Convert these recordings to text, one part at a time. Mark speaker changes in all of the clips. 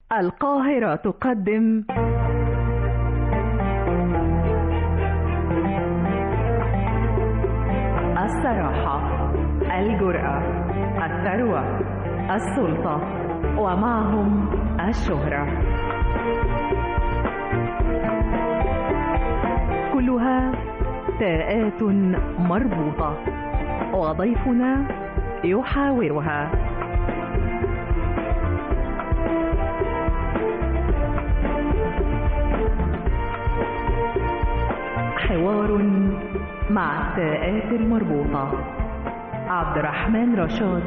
Speaker 1: القاهرة تقدم الصراحة الجرأة الثروة السلطة ومعهم الشهرة كلها تاءات مربوطة وضيفنا يحاورها حوار مع التاءات المربوطة عبد الرحمن رشاد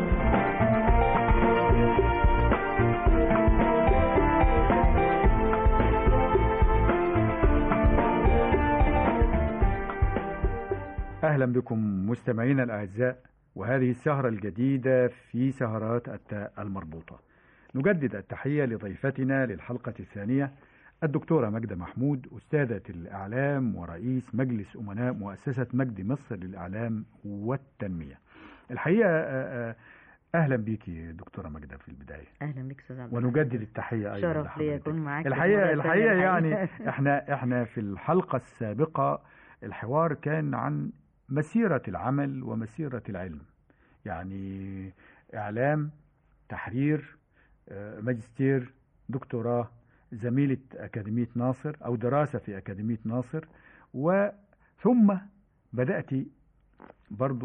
Speaker 2: أهلا بكم مستمعينا الأعزاء وهذه السهرة الجديدة في سهرات التاء المربوطة نجدد التحية لضيفتنا للحلقة الثانية الدكتورة مجدة محمود أستاذة الإعلام ورئيس مجلس أمناء مؤسسة مجد مصر للإعلام والتنمية الحقيقة آه، آه، أهلا بيكي دكتورة مجدة في البداية
Speaker 3: اهلا بك استاذ عبد
Speaker 2: ونجدد التحية أيضا
Speaker 3: شرف لي
Speaker 2: لحضرتك.
Speaker 3: اكون معاك
Speaker 2: الحقيقة
Speaker 3: مرة
Speaker 2: الحقيقة
Speaker 3: تانية
Speaker 2: يعني
Speaker 3: الحقيقة.
Speaker 2: احنا احنا في الحلقة السابقة الحوار كان عن مسيرة العمل ومسيرة العلم يعني إعلام تحرير آه، ماجستير دكتوراه زميلة أكاديمية ناصر أو دراسة في أكاديمية ناصر وثم بدأت برضو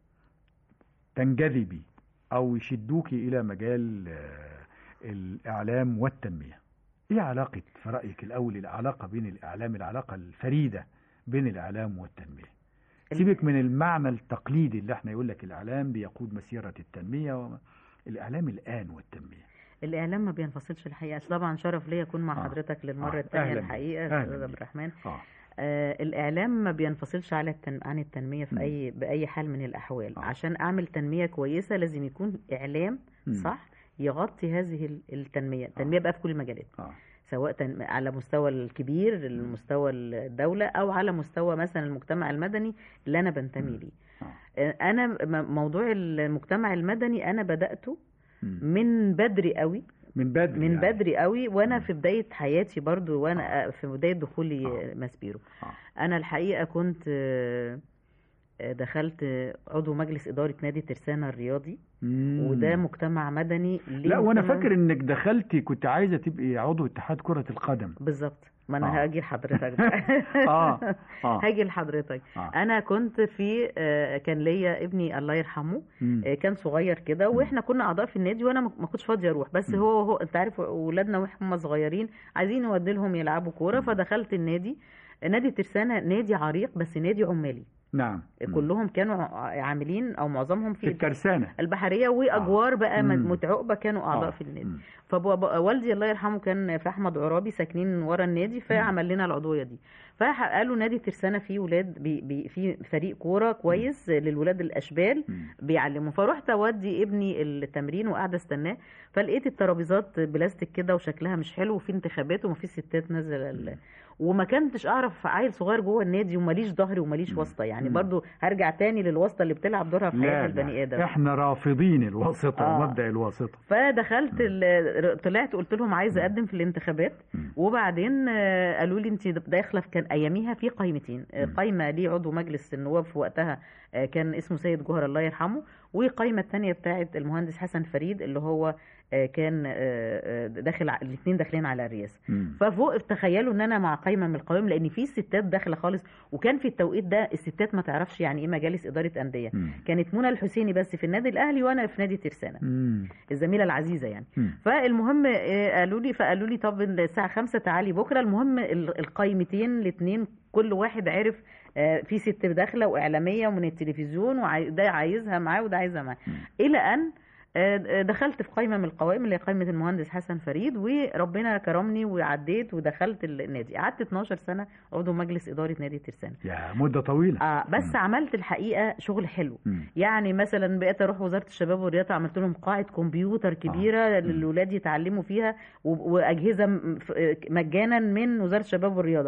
Speaker 2: تنجذبي أو يشدوك إلى مجال آه، الإعلام والتنمية إيه علاقة في رأيك الأول العلاقة بين الإعلام العلاقة الفريدة بين الإعلام والتنمية سيبك من المعنى التقليدي اللي احنا يقول لك الإعلام بيقود مسيرة التنمية وما الإعلام الآن والتنمية
Speaker 3: الاعلام ما بينفصلش الحقيقه طبعا شرف لي اكون مع
Speaker 2: آه.
Speaker 3: حضرتك للمره
Speaker 2: آه.
Speaker 3: الثانيه
Speaker 2: أهلاً بك.
Speaker 3: الحقيقه
Speaker 2: أهلاً
Speaker 3: استاذ
Speaker 2: بك.
Speaker 3: عبد الرحمن
Speaker 2: آه.
Speaker 3: آه الاعلام ما بينفصلش على التن... عن التنميه في
Speaker 2: مم.
Speaker 3: اي باي حال من الاحوال
Speaker 2: آه.
Speaker 3: عشان اعمل تنميه كويسه لازم يكون اعلام
Speaker 2: مم.
Speaker 3: صح يغطي هذه ال- التنميه التنميه بقى في كل المجالات
Speaker 2: آه.
Speaker 3: سواء تن... على مستوى الكبير المستوى الدوله او على مستوى مثلا المجتمع المدني اللي انا بنتمي
Speaker 2: مم.
Speaker 3: ليه
Speaker 2: آه.
Speaker 3: آه، انا م- موضوع المجتمع المدني انا بداته
Speaker 2: مم.
Speaker 3: من بدري قوي
Speaker 2: من بدري
Speaker 3: من
Speaker 2: يعني.
Speaker 3: بدري قوي وانا
Speaker 2: مم.
Speaker 3: في بدايه حياتي برضو وانا في بدايه دخولي
Speaker 2: آه.
Speaker 3: ماسبيرو
Speaker 2: آه.
Speaker 3: انا الحقيقه كنت آه، آه، دخلت آه، عضو مجلس اداره نادي ترسانة الرياضي
Speaker 2: مم.
Speaker 3: وده مجتمع مدني ليه
Speaker 2: لا وانا
Speaker 3: مجتمع-
Speaker 2: فاكر انك دخلتي كنت عايزه تبقي عضو اتحاد كره القدم
Speaker 3: بالظبط ما انا
Speaker 2: آه.
Speaker 3: هاجي لحضرتك بقى
Speaker 2: اه اه
Speaker 3: هاجي لحضرتك
Speaker 2: آه.
Speaker 3: انا كنت في آه، كان ليا ابني الله يرحمه
Speaker 2: مم.
Speaker 3: آه، كان صغير كده واحنا كنا اعضاء في النادي وانا ما ما كنتش فاضيه اروح بس
Speaker 2: مم.
Speaker 3: هو هو انت عارف اولادنا وهم صغيرين عايزين نودي لهم يلعبوا كوره
Speaker 2: مم.
Speaker 3: فدخلت النادي نادي ترسانة نادي عريق بس نادي عمالي
Speaker 2: نعم مم.
Speaker 3: كلهم كانوا ع- عاملين او معظمهم
Speaker 2: في
Speaker 3: في
Speaker 2: الترسانه
Speaker 3: البحريه واجوار بقى
Speaker 2: مم.
Speaker 3: م- متعقبه كانوا اعضاء
Speaker 2: آه.
Speaker 3: في النادي
Speaker 2: مم.
Speaker 3: فوالدي الله يرحمه كان في احمد عرابي ساكنين ورا النادي فعمل لنا العضويه دي فقالوا نادي ترسانة فيه ولاد بي بي في فريق كوره كويس للولاد الاشبال
Speaker 2: مم.
Speaker 3: بيعلموا فرحت اودي ابني التمرين وقاعده استناه فلقيت الترابيزات بلاستيك كده وشكلها مش حلو وفي انتخابات ومفيش ستات نازله ال- وما كنتش اعرف عيل صغير جوه النادي وماليش ظهري وماليش
Speaker 2: مم.
Speaker 3: واسطه يعني
Speaker 2: مم.
Speaker 3: برضو هرجع تاني للواسطه اللي بتلعب دورها في حياه
Speaker 2: لا
Speaker 3: البني
Speaker 2: لا
Speaker 3: ادم
Speaker 2: احنا رافضين الواسطه
Speaker 3: آه.
Speaker 2: ومبدا الواسطه
Speaker 3: فدخلت ال- طلعت قلت لهم عايزه اقدم في الانتخابات
Speaker 2: مم.
Speaker 3: وبعدين آه، قالوا لي انت داخله في كان اياميها في قائمتين آه،
Speaker 2: مم.
Speaker 3: قايمه ليه عضو مجلس النواب في وقتها آه، كان اسمه سيد جوهر الله يرحمه والقائمه الثانيه بتاعه المهندس حسن فريد اللي هو آه، كان آه، آه، داخل الاثنين داخلين على الرئاسه
Speaker 2: مم.
Speaker 3: ففوق تخيلوا ان انا مع قائمه من القوائم لان في ستات داخله خالص وكان في التوقيت ده الستات ما تعرفش يعني ايه مجالس اداره انديه
Speaker 2: مم.
Speaker 3: كانت منى الحسيني بس في النادي الاهلي وانا في نادي ترسانة
Speaker 2: مم.
Speaker 3: الزميله العزيزه يعني
Speaker 2: مم.
Speaker 3: فالمهم آه، قالوا لي فقالوا لي طب الساعه خمسة تعالي بكره المهم ال- القايمتين الاثنين كل واحد عرف آه، في ست داخله واعلاميه ومن التلفزيون وده عايزها معاه وده عايزها معاه
Speaker 2: مم.
Speaker 3: الى ان آه، دخلت في قائمه من القوائم اللي هي قائمه المهندس حسن فريد وربنا كرمني وعديت ودخلت النادي قعدت 12 سنه عضو مجلس اداره نادي ترسانة
Speaker 2: يا مده طويله
Speaker 3: اه بس
Speaker 2: مم.
Speaker 3: عملت الحقيقه شغل حلو
Speaker 2: مم.
Speaker 3: يعني مثلا بقيت اروح وزاره الشباب والرياضه عملت لهم قاعه كمبيوتر كبيره
Speaker 2: آه.
Speaker 3: للولاد يتعلموا فيها و- واجهزه م- ف- مجانا من وزاره الشباب والرياضه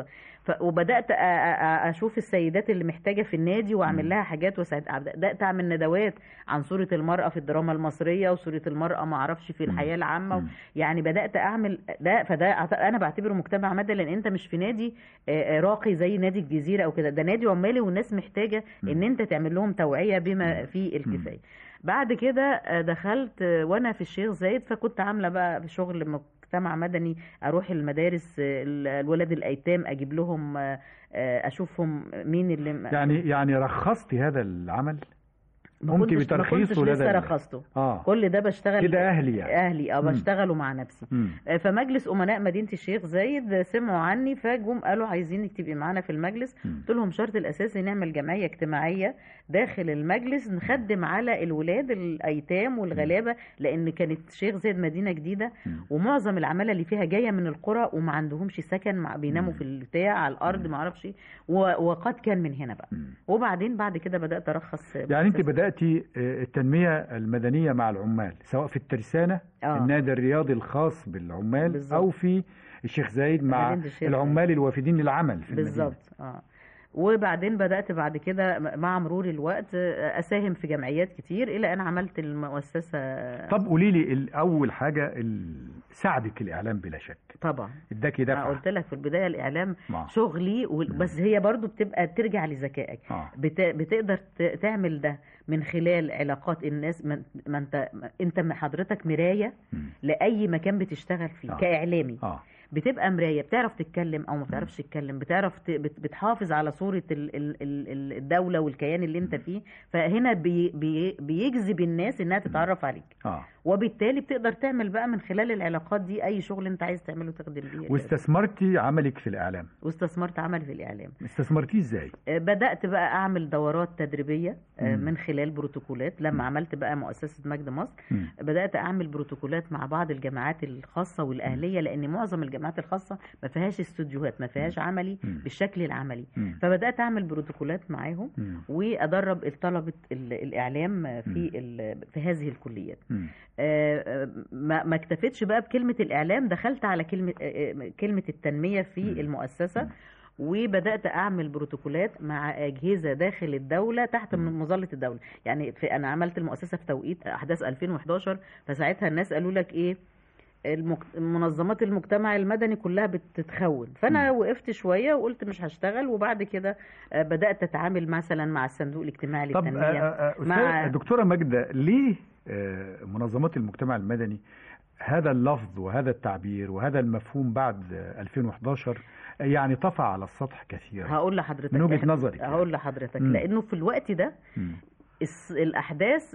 Speaker 3: ف... وبدات أ... أ... اشوف السيدات اللي محتاجه في النادي
Speaker 2: مم.
Speaker 3: واعمل لها حاجات وساعد بدات اعمل ندوات عن صوره المراه في الدراما المصريه وصوره المراه ما اعرفش في
Speaker 2: مم.
Speaker 3: الحياه العامه
Speaker 2: مم.
Speaker 3: يعني بدات اعمل ده فده أعت- انا بعتبره مجتمع مدني لان انت مش في نادي آه، آه، راقي زي نادي الجزيره او كده ده نادي عمالي والناس محتاجه ان
Speaker 2: مم.
Speaker 3: انت تعمل لهم توعيه بما
Speaker 2: مم.
Speaker 3: فيه الكفايه بعد كده آه، دخلت آه، وانا في الشيخ زايد فكنت عامله بقى في شغل مجتمع مدني اروح المدارس آه، ال- الولاد الايتام اجيب لهم آه، آه، اشوفهم مين اللي
Speaker 2: يعني يعني رخصت هذا العمل
Speaker 3: ما
Speaker 2: قمت
Speaker 3: كنتش- ما
Speaker 2: بترخيصه
Speaker 3: كنتش لسه
Speaker 2: لدى-
Speaker 3: رخصته
Speaker 2: اه
Speaker 3: كل ده بشتغل
Speaker 2: كده اهلي يعني
Speaker 3: اهلي اه
Speaker 2: مم.
Speaker 3: بشتغله مع نفسي
Speaker 2: مم.
Speaker 3: فمجلس امناء مدينه الشيخ زايد سمعوا عني فجم قالوا عايزينك تبقي معانا في المجلس
Speaker 2: مم.
Speaker 3: قلت لهم شرط الاساسي نعمل جمعيه اجتماعيه داخل المجلس نخدم على الولاد الايتام والغلابه لان كانت الشيخ زايد مدينه جديده
Speaker 2: مم.
Speaker 3: ومعظم العماله اللي فيها جايه من القرى وما عندهمش سكن مع بيناموا
Speaker 2: مم.
Speaker 3: في البتاع على الارض
Speaker 2: مم.
Speaker 3: ما اعرفش إيه. و- وقد كان من هنا بقى
Speaker 2: مم.
Speaker 3: وبعدين بعد كده بدات ارخص
Speaker 2: يعني انت
Speaker 3: مؤسسة.
Speaker 2: بداتي آه، التنميه المدنيه مع العمال سواء في الترسانه
Speaker 3: آه.
Speaker 2: النادي الرياضي الخاص بالعمال
Speaker 3: بالظبط.
Speaker 2: او في الشيخ زايد مع
Speaker 3: مدينة الشيخ
Speaker 2: العمال الوافدين للعمل في المدينه
Speaker 3: بالظبط اه وبعدين بدات بعد كده مع مرور الوقت اساهم في جمعيات كتير الى ان عملت المؤسسه
Speaker 2: طب قولي لي ال- اول حاجه ال- ساعدك الاعلام بلا شك
Speaker 3: طبعا
Speaker 2: اداكي
Speaker 3: انا
Speaker 2: دفعه
Speaker 3: قلت لك في البدايه الاعلام
Speaker 2: آه.
Speaker 3: شغلي وال-
Speaker 2: مم.
Speaker 3: بس هي برضو بتبقى ترجع لذكائك
Speaker 2: اه
Speaker 3: بت... بتقدر ت... تعمل ده من خلال علاقات الناس ما ما انت ما انت م- حضرتك مرايه
Speaker 2: مم.
Speaker 3: لاي مكان بتشتغل فيه
Speaker 2: آه.
Speaker 3: كاعلامي
Speaker 2: اه
Speaker 3: بتبقى مرايه بتعرف تتكلم او ما بتعرفش تتكلم بتعرف ت... بت... بتحافظ على صوره ال... ال... ال... ال- الدوله والكيان اللي انت فيه فهنا بي... بي... بيجذب الناس انها تتعرف عليك
Speaker 2: اه
Speaker 3: وبالتالي بتقدر تعمل بقى من خلال العلاقات دي اي شغل انت عايز تعمله تخدم بيه
Speaker 2: واستثمرتي عملك في الاعلام
Speaker 3: واستثمرت عملي في الاعلام
Speaker 2: استثمرتيه ازاي
Speaker 3: آه، بدات بقى اعمل دورات تدريبيه آه،
Speaker 2: مم.
Speaker 3: من خلال بروتوكولات لما عملت بقى مؤسسه مجد مصر
Speaker 2: مم.
Speaker 3: بدات اعمل بروتوكولات مع بعض الجامعات الخاصه والاهليه لان معظم الجامعات الخاصه ما فيهاش استوديوهات ما فيهاش عملي
Speaker 2: مم.
Speaker 3: بالشكل العملي
Speaker 2: مم.
Speaker 3: فبدات اعمل بروتوكولات معاهم
Speaker 2: مم.
Speaker 3: وادرب الطلبه ال- الاعلام
Speaker 2: مم.
Speaker 3: في ال- في هذه الكليات
Speaker 2: مم.
Speaker 3: آه، آه، ما ما اكتفيتش بقى بكلمه الاعلام دخلت على كلمه آه، آه، كلمه التنميه في
Speaker 2: مم.
Speaker 3: المؤسسه
Speaker 2: مم.
Speaker 3: وبدات اعمل بروتوكولات مع اجهزه داخل الدوله تحت
Speaker 2: مم.
Speaker 3: مظله الدوله يعني في انا عملت المؤسسه في توقيت احداث 2011 فساعتها الناس قالوا لك ايه المك- منظمات المجتمع المدني كلها بتتخون فانا
Speaker 2: مم.
Speaker 3: وقفت شويه وقلت مش هشتغل وبعد كده آه، بدات اتعامل مثلا مع الصندوق الاجتماعي
Speaker 2: طب آه،
Speaker 3: للتنميه
Speaker 2: آه، آه،
Speaker 3: مع-
Speaker 2: أستاذ- دكتوره ماجده ليه آه، منظمات المجتمع المدني هذا اللفظ وهذا التعبير وهذا المفهوم بعد آه، 2011 آه، يعني طفى على السطح كثيرا
Speaker 3: هقول لحضرتك
Speaker 2: من وجهة
Speaker 3: إحنا-
Speaker 2: نظرك يعني.
Speaker 3: هقول لحضرتك
Speaker 2: مم.
Speaker 3: لانه في الوقت ده
Speaker 2: مم.
Speaker 3: الس- الاحداث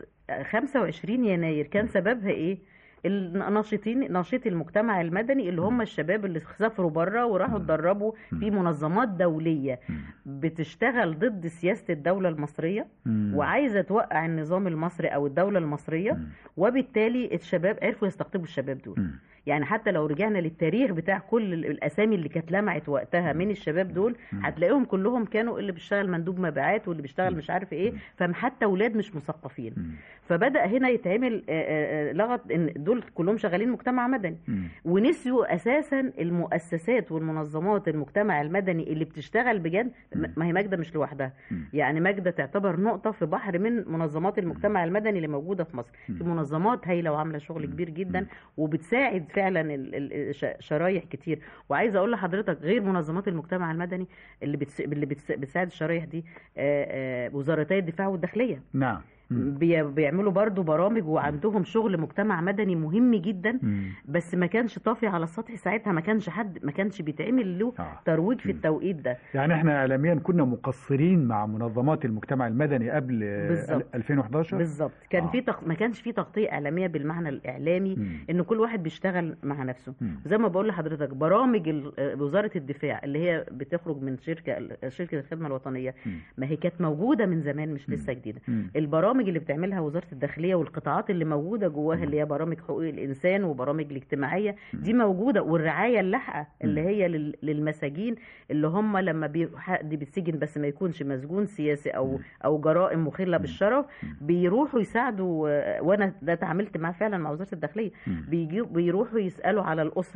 Speaker 3: 25 يناير كان سببها ايه الناشطين ناشطي المجتمع المدني اللي هم الشباب اللي سافروا بره وراحوا
Speaker 2: مم.
Speaker 3: اتدربوا في
Speaker 2: مم.
Speaker 3: منظمات دوليه
Speaker 2: مم.
Speaker 3: بتشتغل ضد سياسه الدوله المصريه
Speaker 2: مم.
Speaker 3: وعايزه توقع النظام المصري او الدوله المصريه
Speaker 2: مم.
Speaker 3: وبالتالي الشباب عرفوا يستقطبوا الشباب دول
Speaker 2: مم.
Speaker 3: يعني حتى لو رجعنا للتاريخ بتاع كل ال- الاسامي اللي كانت لمعت وقتها من الشباب دول
Speaker 2: مم.
Speaker 3: هتلاقيهم كلهم كانوا اللي بيشتغل مندوب مبيعات واللي بيشتغل
Speaker 2: مم.
Speaker 3: مش عارف ايه
Speaker 2: مم.
Speaker 3: فحتى اولاد مش مثقفين
Speaker 2: مم.
Speaker 3: فبدا هنا يتعمل آه، آه، آه، لغط ان دول كلهم شغالين مجتمع مدني
Speaker 2: مم.
Speaker 3: ونسيوا اساسا المؤسسات والمنظمات المجتمع المدني اللي بتشتغل بجد
Speaker 2: مم.
Speaker 3: ما هي ماجده مش لوحدها
Speaker 2: مم.
Speaker 3: يعني ماجده تعتبر نقطه في بحر من منظمات المجتمع المدني اللي موجوده في مصر
Speaker 2: مم.
Speaker 3: في منظمات هايله وعامله شغل كبير
Speaker 2: مم.
Speaker 3: جدا وبتساعد فعلا ال- ال- ش- شرايح كتير وعايزه اقول لحضرتك غير منظمات المجتمع المدني اللي بتس... اللي بتس... بتساعد الشرايح دي آه، آه، وزارتي الدفاع والداخليه
Speaker 2: نعم مم.
Speaker 3: بي... بيعملوا برضو برامج وعندهم شغل مجتمع مدني مهم جدا
Speaker 2: مم.
Speaker 3: بس ما كانش طافي على السطح ساعتها ما كانش حد ما كانش بيتعمل له
Speaker 2: آه.
Speaker 3: ترويج في
Speaker 2: مم.
Speaker 3: التوقيت ده
Speaker 2: يعني احنا اعلاميا كنا مقصرين مع منظمات المجتمع المدني قبل آه،
Speaker 3: بالظبط.
Speaker 2: 2011
Speaker 3: بالظبط كان
Speaker 2: آه.
Speaker 3: في تق... ما كانش في تغطيه اعلاميه بالمعنى الاعلامي
Speaker 2: مم.
Speaker 3: ان كل واحد بيشتغل مع نفسه
Speaker 2: مم.
Speaker 3: زي ما بقول لحضرتك برامج ال- آه، وزاره الدفاع اللي هي بتخرج من شركه شركه الخدمه الوطنيه
Speaker 2: مم.
Speaker 3: ما هي كانت موجوده من زمان مش
Speaker 2: مم.
Speaker 3: لسه جديده
Speaker 2: مم.
Speaker 3: البرامج اللي بتعملها وزاره الداخليه والقطاعات اللي موجوده جواها اللي هي برامج حقوق الانسان وبرامج الاجتماعيه دي موجوده والرعايه اللاحقه اللي
Speaker 2: مم.
Speaker 3: هي لل- للمساجين اللي هم لما بي- حد بيتسجن بس ما يكونش مسجون سياسي او
Speaker 2: مم.
Speaker 3: او جرائم مخله بالشرف
Speaker 2: مم.
Speaker 3: بيروحوا يساعدوا آه، وانا ده اتعاملت معاه فعلا مع وزاره الداخليه
Speaker 2: مم.
Speaker 3: بيجي بيروحوا يسالوا على الاسره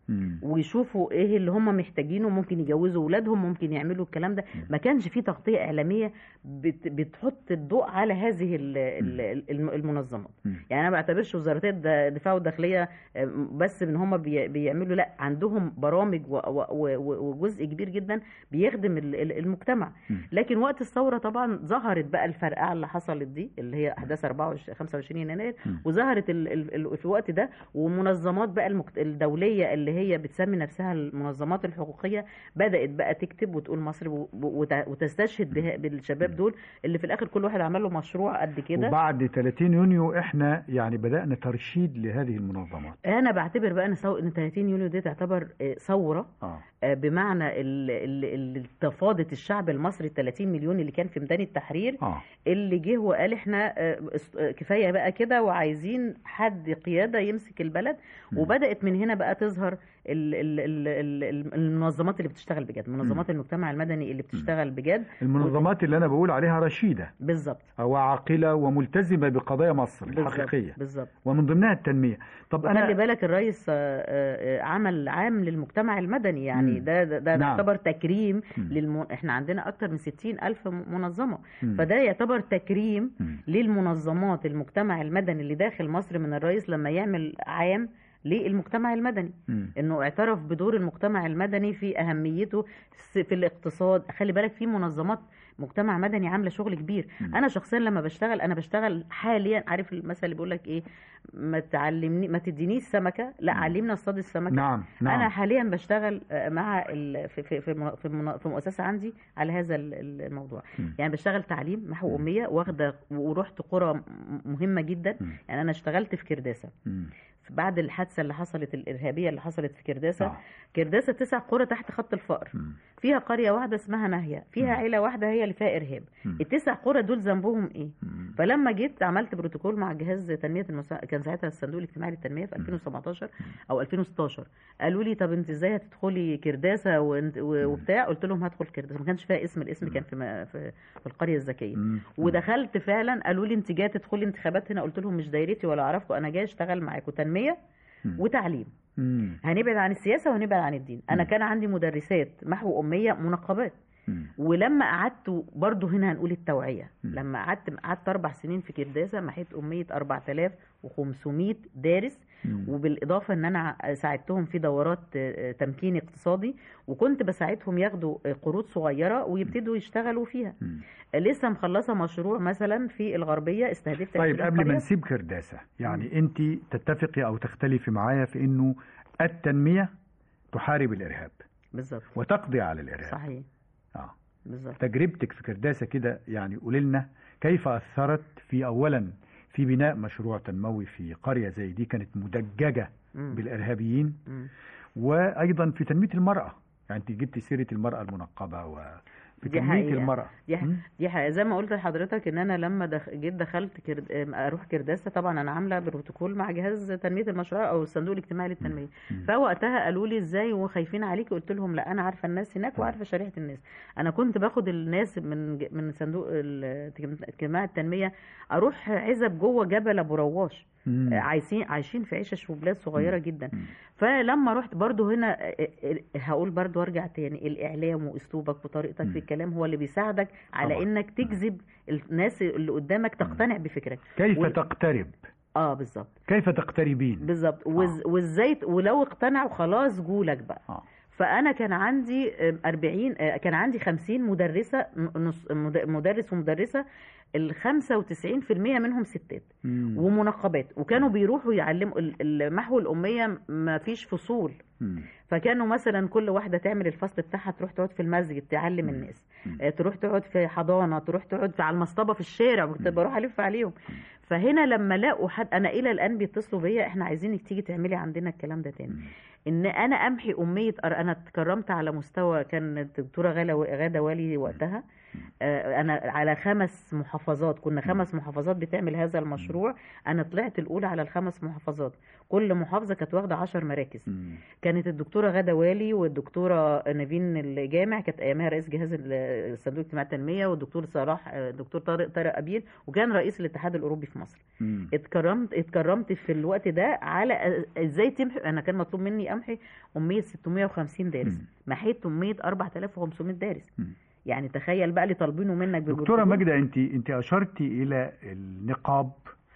Speaker 2: مم.
Speaker 3: ويشوفوا ايه اللي هم محتاجينه ممكن يجوزوا اولادهم ممكن يعملوا الكلام ده ما كانش في تغطيه اعلاميه بت بتحط الضوء على هذه ال- ال- الم- المنظمات
Speaker 2: مم.
Speaker 3: يعني انا ما بعتبرش وزارتي الد- الدفاع والداخليه آه، بس ان هم بي- بيعملوا لا عندهم برامج و- و- و- وجزء كبير جدا بيخدم ال- ال- المجتمع
Speaker 2: مم.
Speaker 3: لكن وقت الثوره طبعا ظهرت بقى الفرقعه اللي حصلت دي اللي هي احداث 24 25 يناير
Speaker 2: مم.
Speaker 3: وظهرت ال- ال- ال- في الوقت ده ومنظمات بقى المكت... الدوليه اللي هي بتسمي نفسها المنظمات الحقوقيه بدات بقى تكتب وتقول مصر و... وت... وتستشهد بها... بالشباب دول اللي في الاخر كل واحد عمل له مشروع قد كده
Speaker 2: وبعد 30 يونيو احنا يعني بدأنا ترشيد لهذه المنظمات
Speaker 3: انا بعتبر بقى ان سو... ان 30 يونيو دي تعتبر آه، ثوره
Speaker 2: اه
Speaker 3: آه، بمعنى ال- ال- اللي تفاضت الشعب المصري 30 مليون اللي كان في ميدان التحرير
Speaker 2: اه
Speaker 3: اللي جه وقال احنا آه، است- آه، كفايه بقى كده وعايزين حد قياده يمسك البلد
Speaker 2: مم.
Speaker 3: وبدات من هنا بقى تظهر ال ال ال ال المنظمات اللي بتشتغل بجد منظمات المجتمع المدني اللي بتشتغل بجد
Speaker 2: المنظمات اللي انا بقول عليها رشيدة
Speaker 3: بالظبط
Speaker 2: وعاقلة وملتزمة بقضايا مصر
Speaker 3: بالظبط
Speaker 2: الحقيقية
Speaker 3: بالظبط
Speaker 2: ومن ضمنها التنمية طب
Speaker 3: خلي
Speaker 2: انا
Speaker 3: بالك الرئيس آه، آه، آه، عمل عام للمجتمع المدني يعني
Speaker 2: مم.
Speaker 3: ده ده, ده
Speaker 2: نعم.
Speaker 3: يعتبر تكريم
Speaker 2: مم.
Speaker 3: للم... احنا عندنا اكتر من 60 الف منظمه
Speaker 2: مم.
Speaker 3: فده يعتبر تكريم
Speaker 2: مم.
Speaker 3: للمنظمات المجتمع المدني اللي داخل مصر من الرئيس لما يعمل عام للمجتمع المدني
Speaker 2: مم.
Speaker 3: انه اعترف بدور المجتمع المدني في اهميته في في الاقتصاد خلي بالك في منظمات مجتمع مدني عامله شغل كبير
Speaker 2: مم.
Speaker 3: انا شخصيا لما بشتغل انا بشتغل حاليا عارف المثل اللي بيقول لك ايه ما تعلمني ما تدينيش سمكه لا
Speaker 2: مم.
Speaker 3: علمنا اصطاد السمكه
Speaker 2: نعم
Speaker 3: انا
Speaker 2: نعم
Speaker 3: حاليا بشتغل آه، مع ال... في في في المنا- في, المنا- في مؤسسه عندي على هذا ال- ال- الموضوع
Speaker 2: مم.
Speaker 3: يعني بشتغل تعليم محو
Speaker 2: مم.
Speaker 3: اميه واخده ورحت قرى م- مهمه جدا
Speaker 2: مم.
Speaker 3: يعني انا اشتغلت في كرداسه
Speaker 2: مم.
Speaker 3: بعد الحادثه اللي حصلت الارهابيه اللي حصلت في كرداسه
Speaker 2: آه.
Speaker 3: كرداسه تسع قرى تحت خط الفقر
Speaker 2: مم.
Speaker 3: فيها قريه واحده اسمها ناهيه فيها
Speaker 2: مم.
Speaker 3: عيله واحده هي اللي فيها ارهاب
Speaker 2: مم.
Speaker 3: التسع قرى دول ذنبهم ايه
Speaker 2: مم.
Speaker 3: فلما جيت عملت بروتوكول مع جهاز تنميه المسا... كان ساعتها الصندوق الاجتماعي للتنميه في 2017 او 2016 قالوا لي طب انت ازاي هتدخلي كرداسه وانت... و- وبتاع قلت لهم هدخل كرداسه ما كانش فيها اسم الاسم كان في م... في, في القريه الذكيه
Speaker 2: مم.
Speaker 3: ودخلت فعلا قالوا لي انت جايه تدخلي انتخابات هنا قلت لهم مش دايرتي ولا اعرفكم انا جاي اشتغل معاكم تنميه
Speaker 2: مم.
Speaker 3: وتعليم
Speaker 2: مم.
Speaker 3: هنبعد عن السياسه وهنبعد عن الدين انا
Speaker 2: مم.
Speaker 3: كان عندي مدرسات محو اميه منقبات
Speaker 2: مم.
Speaker 3: ولما قعدت برضه هنا هنقول التوعيه
Speaker 2: مم.
Speaker 3: لما قعدت قعدت اربع سنين في كرداسه محيت اميه 4500 دارس
Speaker 2: مم.
Speaker 3: وبالاضافه ان انا ساعدتهم في دورات آه، تمكين اقتصادي وكنت بساعدهم ياخدوا آه، قروض صغيره ويبتدوا يشتغلوا فيها
Speaker 2: مم.
Speaker 3: لسه مخلصه مشروع مثلا في الغربيه استهدفت
Speaker 2: طيب
Speaker 3: 20
Speaker 2: قبل ما
Speaker 3: قرية.
Speaker 2: نسيب كرداسة يعني انت تتفقي او تختلفي معايا في انه التنمية تحارب الارهاب
Speaker 3: بالظبط
Speaker 2: وتقضي على الارهاب
Speaker 3: صحيح
Speaker 2: اه
Speaker 3: بالظبط
Speaker 2: تجربتك في كرداسة كده يعني قولي لنا كيف أثرت في أولا في بناء مشروع تنموي في قرية زي دي كانت مدججة
Speaker 3: مم.
Speaker 2: بالإرهابيين
Speaker 3: مم.
Speaker 2: وأيضا في تنمية المرأة يعني أنت جبت سيرة المرأة المنقبة وفي
Speaker 3: دي
Speaker 2: تنمية
Speaker 3: حقيقة.
Speaker 2: المرأة
Speaker 3: دي ح-
Speaker 2: مم.
Speaker 3: دي حقيقة زي ما قلت لحضرتك ان انا لما دخ... جيت دخلت كرد... ام- اروح كرداسه طبعا انا عامله بروتوكول مع جهاز تنميه المشروع او الصندوق الاجتماعي للتنميه
Speaker 2: مم.
Speaker 3: فوقتها قالوا لي ازاي وخايفين عليكي قلت لهم لا انا عارفه الناس هناك وعارفه شريحه الناس انا كنت باخد الناس من ج- من صندوق ال- اجتماع التنميه اروح عزب جوه جبل ابو رواش
Speaker 2: مم.
Speaker 3: عايشين عايشين في عيشه وبلاد صغيره
Speaker 2: مم.
Speaker 3: جدا
Speaker 2: مم.
Speaker 3: فلما رحت برضو هنا اه، اه، هقول برضو ارجع تاني الاعلام واسلوبك وطريقتك
Speaker 2: مم.
Speaker 3: في الكلام هو اللي بيساعدك على
Speaker 2: طبعا.
Speaker 3: انك تجذب الناس اللي قدامك تقتنع بفكرك
Speaker 2: كيف
Speaker 3: وال-
Speaker 2: تقترب
Speaker 3: اه بالظبط
Speaker 2: كيف تقتربين
Speaker 3: بالظبط وز- وازاي ت- ولو اقتنعوا خلاص جولك بقى
Speaker 2: آه.
Speaker 3: فانا كان عندي اه، 40 اه، كان عندي 50 مدرسه م- نص- مد- مدرس ومدرسه ال 95% منهم ستات
Speaker 2: مم.
Speaker 3: ومنقبات وكانوا بيروحوا يعلموا ال- ال- محو الاميه ما فيش فصول
Speaker 2: مم.
Speaker 3: فكانوا مثلا كل واحده تعمل الفصل بتاعها تروح تقعد في المسجد تعلم
Speaker 2: مم.
Speaker 3: الناس
Speaker 2: مم.
Speaker 3: آه، تروح تقعد في حضانه تروح تقعد في على المصطبه في الشارع كنت
Speaker 2: مم.
Speaker 3: بروح الف عليهم فهنا لما لقوا حد انا الى الان بيتصلوا بيا احنا عايزينك تيجي تعملي عندنا الكلام ده تاني
Speaker 2: مم.
Speaker 3: ان انا امحي اميه أر- انا اتكرمت على مستوى كان الدكتوره غاده غاده والي وقتها آه، انا على خمس محافظات كنا خمس محافظات بتعمل هذا المشروع انا طلعت الاولى على الخمس محافظات كل محافظه كانت واخده عشر مراكز
Speaker 2: مم.
Speaker 3: كانت الدكتوره غاده والي والدكتوره نيفين الجامع كانت ايامها رئيس جهاز ال- الصندوق الاجتماعي التنميه والدكتور صلاح الدكتور طارق طارق ابيل وكان رئيس الاتحاد الاوروبي في مصر
Speaker 2: مم.
Speaker 3: اتكرمت اتكرمت في الوقت ده على ازاي تمحي انا كان مطلوب مني امحي اميه 650 دارس
Speaker 2: مم.
Speaker 3: محيت اميه 4500 دارس
Speaker 2: مم.
Speaker 3: يعني تخيل بقى اللي طالبينه منك
Speaker 2: دكتورة
Speaker 3: بالبرتغال.
Speaker 2: ماجدة انت انت اشرتي الى النقاب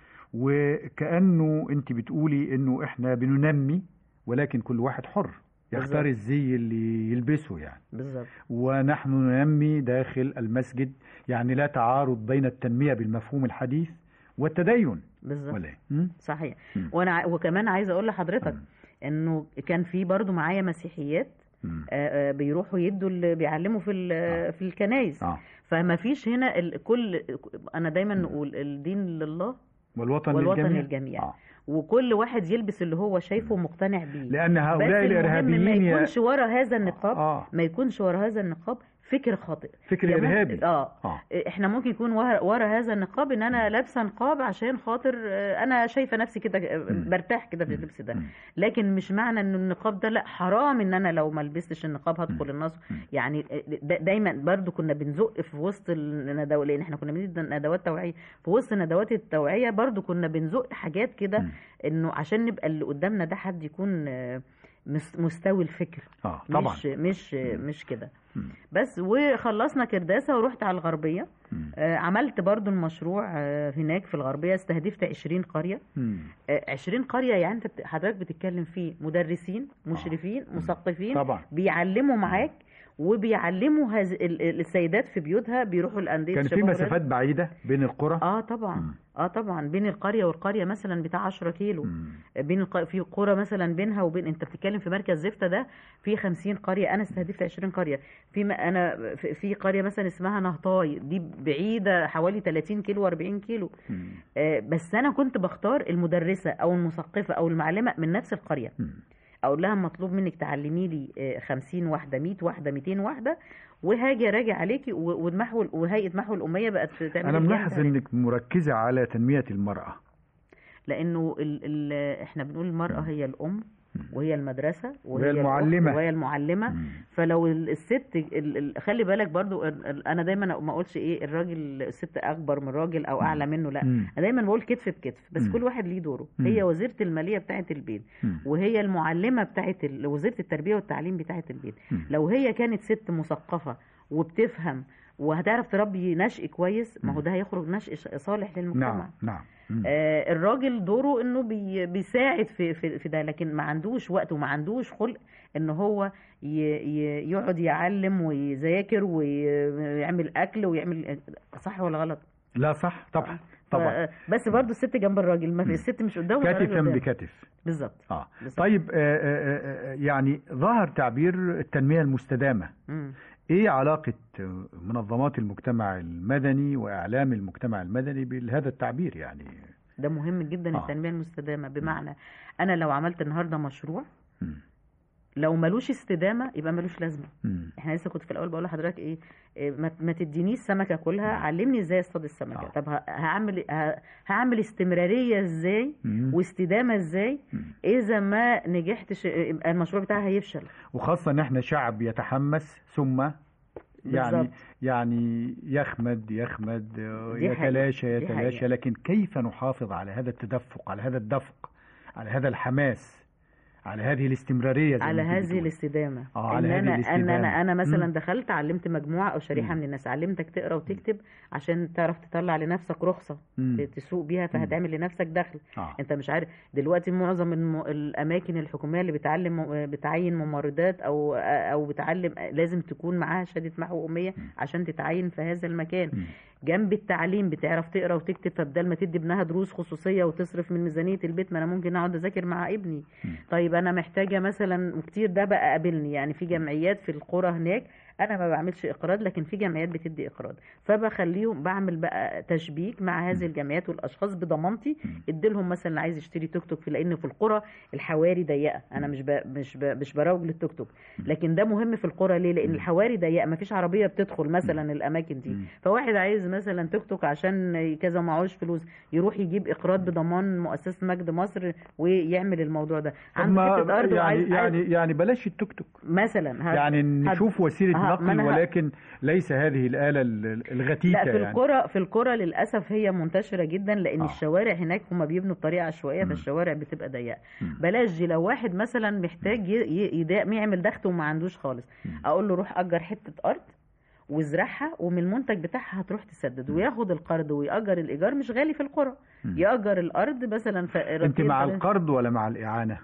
Speaker 2: وكأنه انت بتقولي انه احنا بننمي ولكن كل واحد حر يختار
Speaker 3: بالظبط.
Speaker 2: الزي اللي يلبسه يعني
Speaker 3: بالظبط
Speaker 2: ونحن ننمي داخل المسجد يعني لا تعارض بين التنمية بالمفهوم الحديث والتدين
Speaker 3: بالظبط
Speaker 2: ولا ايه؟ مم؟
Speaker 3: صحيح
Speaker 2: مم.
Speaker 3: وانا ع- وكمان عايزه اقول لحضرتك
Speaker 2: مم.
Speaker 3: انه كان في برضو معايا مسيحيات
Speaker 2: مم.
Speaker 3: آه، آه، بيروحوا يدوا اللي بيعلموا في ال-
Speaker 2: آه.
Speaker 3: في الكنايس
Speaker 2: اه
Speaker 3: فما فيش هنا ال- كل انا دايما نقول الدين لله
Speaker 2: والوطن,
Speaker 3: والوطن
Speaker 2: للجميع
Speaker 3: للجميع.
Speaker 2: آه.
Speaker 3: وكل واحد يلبس اللي هو شايفه ومقتنع بيه
Speaker 2: لأن
Speaker 3: بس
Speaker 2: هؤلاء
Speaker 3: المهم ما
Speaker 2: الإرهابيين ي-
Speaker 3: يكونش ورا هذا النقاب
Speaker 2: آه.
Speaker 3: ما يكونش ورا هذا النقاب فكر خاطئ
Speaker 2: فكر
Speaker 3: يا ممكن-
Speaker 2: إرهابي
Speaker 3: اه
Speaker 2: آه.
Speaker 3: احنا ممكن يكون ورا, ورا هذا النقاب ان انا لابسه نقاب عشان خاطر آه، انا شايفه نفسي كده آه،
Speaker 2: مم.
Speaker 3: برتاح كده في اللبس ده
Speaker 2: مم.
Speaker 3: لكن مش معنى ان النقاب ده لا حرام ان انا لو ما لبستش النقاب هدخل النصر
Speaker 2: مم.
Speaker 3: يعني دا- دايما برضو كنا بنزق في وسط الندوات لان احنا كنا بندي ندوات توعيه في وسط ندوات التوعيه برضو كنا بنزق حاجات كده
Speaker 2: مم.
Speaker 3: انه عشان نبقى اللي قدامنا ده حد يكون آه، مس- مستوي الفكر
Speaker 2: اه طبعا
Speaker 3: مش مش مش كده
Speaker 2: مم.
Speaker 3: بس وخلصنا كرداسه ورحت على الغربيه
Speaker 2: مم.
Speaker 3: آه، عملت برضو المشروع آه، هناك في الغربيه استهدفت 20 قريه
Speaker 2: مم.
Speaker 3: آه، 20 قريه يعني انت بت- حضرتك بتتكلم فيه مدرسين مشرفين مثقفين
Speaker 2: طبعا
Speaker 3: بيعلموا معاك وبيعلموا هز... ال- ال- السيدات في بيوتها بيروحوا الانديه
Speaker 2: كان في
Speaker 3: الشباب
Speaker 2: مسافات
Speaker 3: والرياضة.
Speaker 2: بعيدة بين القرى
Speaker 3: اه طبعا
Speaker 2: مم.
Speaker 3: اه طبعا بين القريه والقريه مثلا بتاع 10 كيلو
Speaker 2: مم.
Speaker 3: بين الق... في قرى مثلا بينها وبين انت بتتكلم في مركز زفته ده في 50 قريه انا استهدفت 20 قريه في م... انا في- في قريه مثلا اسمها نهطاي دي بعيده حوالي 30 كيلو و40 كيلو
Speaker 2: مم.
Speaker 3: آه بس انا كنت بختار المدرسه او المثقفه او المعلمه من نفس القريه
Speaker 2: مم.
Speaker 3: اقول لها مطلوب منك تعلمي لي آه، 50 واحده 100 واحده 200 واحده وهاجي اراجع عليكي و- والمحو وهيئه محو الاميه بقت تعمل
Speaker 2: أنا
Speaker 3: لك
Speaker 2: ملاحظ
Speaker 3: يعني
Speaker 2: إنك مركزة على تنمية المرأة
Speaker 3: لانه ال ال احنا بنقول المراه هي الام وهي المدرسه وهي
Speaker 2: وهي
Speaker 3: الأخت
Speaker 2: المعلمة.
Speaker 3: وهي المعلمه
Speaker 2: مم.
Speaker 3: فلو ال- الست ال- ال- خلي بالك برضو ال- ال- انا دايما ما اقولش ايه الراجل الست اكبر من الراجل او اعلى منه لا
Speaker 2: مم.
Speaker 3: انا دايما بقول كتف بكتف بس
Speaker 2: مم.
Speaker 3: كل واحد ليه دوره
Speaker 2: مم.
Speaker 3: هي وزيره الماليه بتاعه البيت
Speaker 2: مم.
Speaker 3: وهي المعلمه بتاعه ال- وزيره التربيه والتعليم بتاعه البيت
Speaker 2: مم.
Speaker 3: لو هي كانت ست مثقفه وبتفهم وهتعرف تربي نشء كويس ما هو ده هيخرج نشء ش- صالح للمجتمع
Speaker 2: نعم نعم مم.
Speaker 3: آه، الراجل دوره انه بي بيساعد في في في ده لكن ما عندوش وقت وما عندوش خلق ان هو ي- ي- يقعد يعلم ويذاكر ويعمل اكل ويعمل صح ولا غلط
Speaker 2: لا صح طبعا طبعا
Speaker 3: ف- بس برضو الست جنب الراجل ما في الست مش قدامه ولا الراجل
Speaker 2: كتفا
Speaker 3: قدامه.
Speaker 2: بكتف
Speaker 3: بالظبط
Speaker 2: اه
Speaker 3: بالظبط.
Speaker 2: طيب آه، آه، آه، يعني ظهر تعبير التنمية المستدامة
Speaker 3: مم.
Speaker 2: ايه علاقة آه، منظمات المجتمع المدني واعلام المجتمع المدني بهذا التعبير يعني
Speaker 3: ده مهم جدا
Speaker 2: آه.
Speaker 3: التنميه المستدامه بمعنى انا لو عملت النهارده مشروع
Speaker 2: مم.
Speaker 3: لو ملوش استدامه يبقى ملوش لازمه
Speaker 2: مم.
Speaker 3: احنا لسه كنت في الاول بقول لحضرتك ايه إيه، ما ما تدينيش سمكه كلها علمني ازاي اصطاد السمكه
Speaker 2: آه.
Speaker 3: طب ه- هعمل ه- هعمل استمراريه ازاي
Speaker 2: مم.
Speaker 3: واستدامه ازاي
Speaker 2: مم.
Speaker 3: اذا ما نجحتش يبقى المشروع بتاعي هيفشل
Speaker 2: وخاصة ان احنا شعب يتحمس ثم يعني
Speaker 3: بالظبط.
Speaker 2: يعني يخمد يخمد آه،
Speaker 3: دي حقيقة.
Speaker 2: يتلاشى
Speaker 3: دي
Speaker 2: يتلاشى
Speaker 3: حقيقة.
Speaker 2: لكن كيف نحافظ على هذا التدفق على هذا الدفق على هذا الحماس على هذه الاستمرارية زي
Speaker 3: على
Speaker 2: ما انت
Speaker 3: هذه
Speaker 2: بتقول.
Speaker 3: الاستدامه
Speaker 2: آه، على
Speaker 3: ان
Speaker 2: هذه
Speaker 3: انا ان
Speaker 2: الاستدامة.
Speaker 3: انا انا مثلا
Speaker 2: مم.
Speaker 3: دخلت علمت مجموعه او شريحه
Speaker 2: مم.
Speaker 3: من الناس علمتك تقرا وتكتب عشان تعرف تطلع لنفسك رخصه
Speaker 2: مم.
Speaker 3: تسوق بيها فهتعمل لنفسك دخل
Speaker 2: آه.
Speaker 3: انت مش عارف دلوقتي معظم الم... الاماكن الحكوميه اللي بتعلم بتعين ممرضات او او بتعلم لازم تكون معاها شهاده محو اميه عشان تتعين في هذا المكان
Speaker 2: مم.
Speaker 3: جنب التعليم بتعرف تقرا وتكتب فبدل ما تدي ابنها دروس خصوصيه وتصرف من ميزانيه البيت ما انا ممكن اقعد اذاكر مع ابني
Speaker 2: مم.
Speaker 3: طيب انا محتاجه مثلا وكتير ده بقى قابلني يعني في جمعيات في القرى هناك انا ما بعملش اقراض لكن في جمعيات بتدي اقراض فبخليهم بعمل بقى تشبيك مع هذه الجمعيات والاشخاص بضمانتي اديلهم مثلا اللي عايز يشتري توك توك في لان في القرى الحواري ضيقه انا مش ب... مش ب... مش بروج للتوك توك لكن ده مهم في القرى ليه لان الحواري ضيقه ما فيش عربيه بتدخل مثلا الاماكن دي
Speaker 2: مم.
Speaker 3: فواحد عايز مثلا توك توك عشان كذا معهوش فلوس يروح يجيب اقراض بضمان مؤسسه مجد مصر ويعمل الموضوع ده
Speaker 2: طب
Speaker 3: عنده
Speaker 2: ما
Speaker 3: حته ارض
Speaker 2: يعني
Speaker 3: وعايز
Speaker 2: يعني
Speaker 3: عايز-
Speaker 2: يعني بلاش التوك توك
Speaker 3: مثلا ه-
Speaker 2: يعني نشوف وسيله
Speaker 3: ها، ما
Speaker 2: نقل
Speaker 3: أنا ه-
Speaker 2: ولكن ليس هذه الاله ال- الغتيته
Speaker 3: لا في
Speaker 2: يعني
Speaker 3: القرى في القرى للاسف هي منتشره جدا لان
Speaker 2: آه.
Speaker 3: آه. الشوارع هناك هم بيبنوا بطريقه عشوائيه
Speaker 2: مم.
Speaker 3: فالشوارع بتبقى ضيقه
Speaker 2: مم.
Speaker 3: بلاش دي لو واحد مثلا محتاج ي- ي- يدا- يعمل دخت وما عندوش خالص
Speaker 2: مم.
Speaker 3: اقول له روح اجر حته ارض وازرعها ومن المنتج بتاعها هتروح تسدد وياخد القرض ويأجر الإيجار مش غالي في القرى
Speaker 2: مم.
Speaker 3: يأجر الأرض مثلا ف...
Speaker 2: انت مع القرض ولا مع الاعانه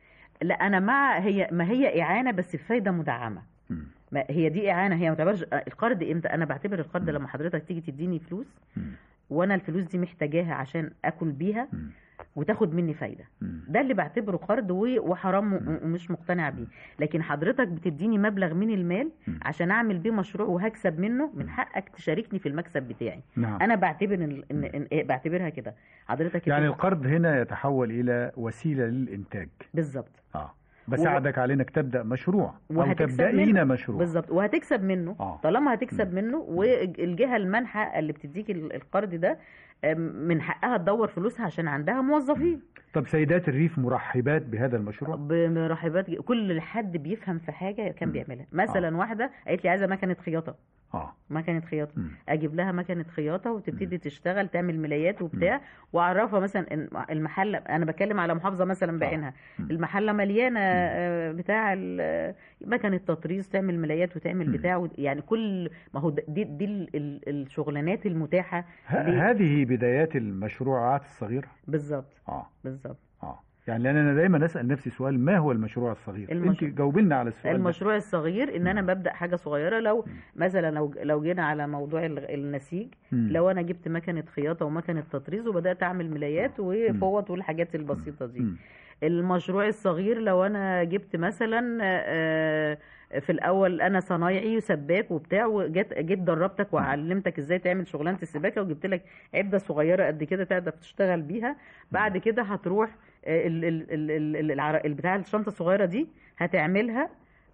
Speaker 3: لا أنا مع هي ما هي إعانة بس بفايدة مدعمة
Speaker 2: مم.
Speaker 3: ما هي دي إعانة هي ما تعتبرش القرض إمتى أنا بعتبر القرض
Speaker 2: مم.
Speaker 3: لما حضرتك تيجي تديني فلوس
Speaker 2: مم.
Speaker 3: وأنا الفلوس دي محتاجاها عشان أكل بيها
Speaker 2: مم.
Speaker 3: وتاخد مني فايدة
Speaker 2: مم.
Speaker 3: ده اللي بعتبره قرض و- وحرام و-
Speaker 2: مم.
Speaker 3: ومش مقتنع بيه لكن حضرتك بتديني مبلغ من المال
Speaker 2: مم.
Speaker 3: عشان اعمل بيه مشروع وهكسب منه من
Speaker 2: مم.
Speaker 3: حقك تشاركني في المكسب بتاعي
Speaker 2: نعم
Speaker 3: انا بعتبر إن, إن, إن إيه بعتبرها كده حضرتك
Speaker 2: يعني
Speaker 3: كده-
Speaker 2: القرض هنا يتحول الى وسيله للانتاج
Speaker 3: بالظبط
Speaker 2: اه بساعدك على انك تبدا مشروع او
Speaker 3: وهتكسب
Speaker 2: تبداين
Speaker 3: منه.
Speaker 2: مشروع
Speaker 3: بالظبط وهتكسب منه
Speaker 2: آه.
Speaker 3: طالما هتكسب منه والجهه المنحه اللي بتديك ال- القرض ده أم، من حقها تدور فلوسها عشان عندها موظفين
Speaker 2: طب سيدات الريف مرحبات بهذا المشروع
Speaker 3: بمرحبات ج- كل حد بيفهم في حاجه كان
Speaker 2: مم.
Speaker 3: بيعملها مثلا واحده قالت لي عايزه مكنه خياطه
Speaker 2: اه
Speaker 3: مكنه خياطه
Speaker 2: مم.
Speaker 3: اجيب لها مكنه خياطه وتبتدي تشتغل تعمل ملايات وبتاع واعرفها مثلا إن المحله انا بتكلم على محافظه مثلا بعينها
Speaker 2: مم.
Speaker 3: المحله مليانه آه، بتاع ال- مكنه تطريز تعمل ملايات وتعمل
Speaker 2: مم.
Speaker 3: بتاع و- يعني كل ما هو ده- دي دي ال- ال- الشغلانات المتاحه
Speaker 2: ه-
Speaker 3: ليه؟
Speaker 2: هذه بدايات المشروعات الصغيره
Speaker 3: بالظبط
Speaker 2: اه
Speaker 3: بالظبط
Speaker 2: اه يعني لان انا دايما اسال نفسي سؤال ما هو المشروع الصغير
Speaker 3: المش-
Speaker 2: انت جاوبي لنا على السؤال ده.
Speaker 3: المشروع الصغير ان انا
Speaker 2: مم.
Speaker 3: ببدا حاجه صغيره لو
Speaker 2: مم.
Speaker 3: مثلا لو لو جينا على موضوع ال- النسيج
Speaker 2: مم.
Speaker 3: لو انا جبت مكنه خياطه ومكنه تطريز وبدات اعمل ملايات وفوط والحاجات البسيطه دي
Speaker 2: مم.
Speaker 3: المشروع الصغير لو انا جبت مثلا آه، في الاول انا صنايعي وسباك وبتاع وجيت جيت دربتك وعلمتك ازاي تعمل شغلانه السباكه وجبت لك عده صغيره قد كده تقدر تشتغل بيها بعد كده هتروح آه، ال- ال- ال- ال- ال- العر- البتاع الشنطه الصغيره دي هتعملها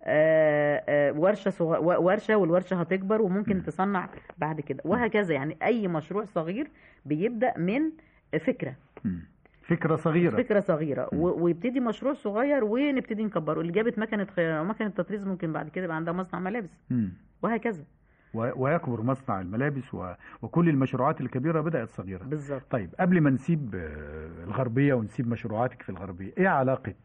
Speaker 3: آه، آه، ورشه صغ... و- ورشه والورشه هتكبر وممكن
Speaker 2: مم.
Speaker 3: تصنع بعد كده وهكذا يعني اي مشروع صغير بيبدا من فكره
Speaker 2: مم. فكره صغيره
Speaker 3: فكره صغيره
Speaker 2: مم.
Speaker 3: و- ويبتدي مشروع صغير ونبتدي نكبره اللي جابت مكنه خيار او مكنه تطريز ممكن بعد كده يبقى عندها مصنع ملابس
Speaker 2: مم.
Speaker 3: وهكذا
Speaker 2: و- ويكبر مصنع الملابس و... وكل المشروعات الكبيره بدات صغيره
Speaker 3: بالظبط
Speaker 2: طيب قبل ما نسيب آه، الغربيه ونسيب مشروعاتك في الغربيه ايه علاقه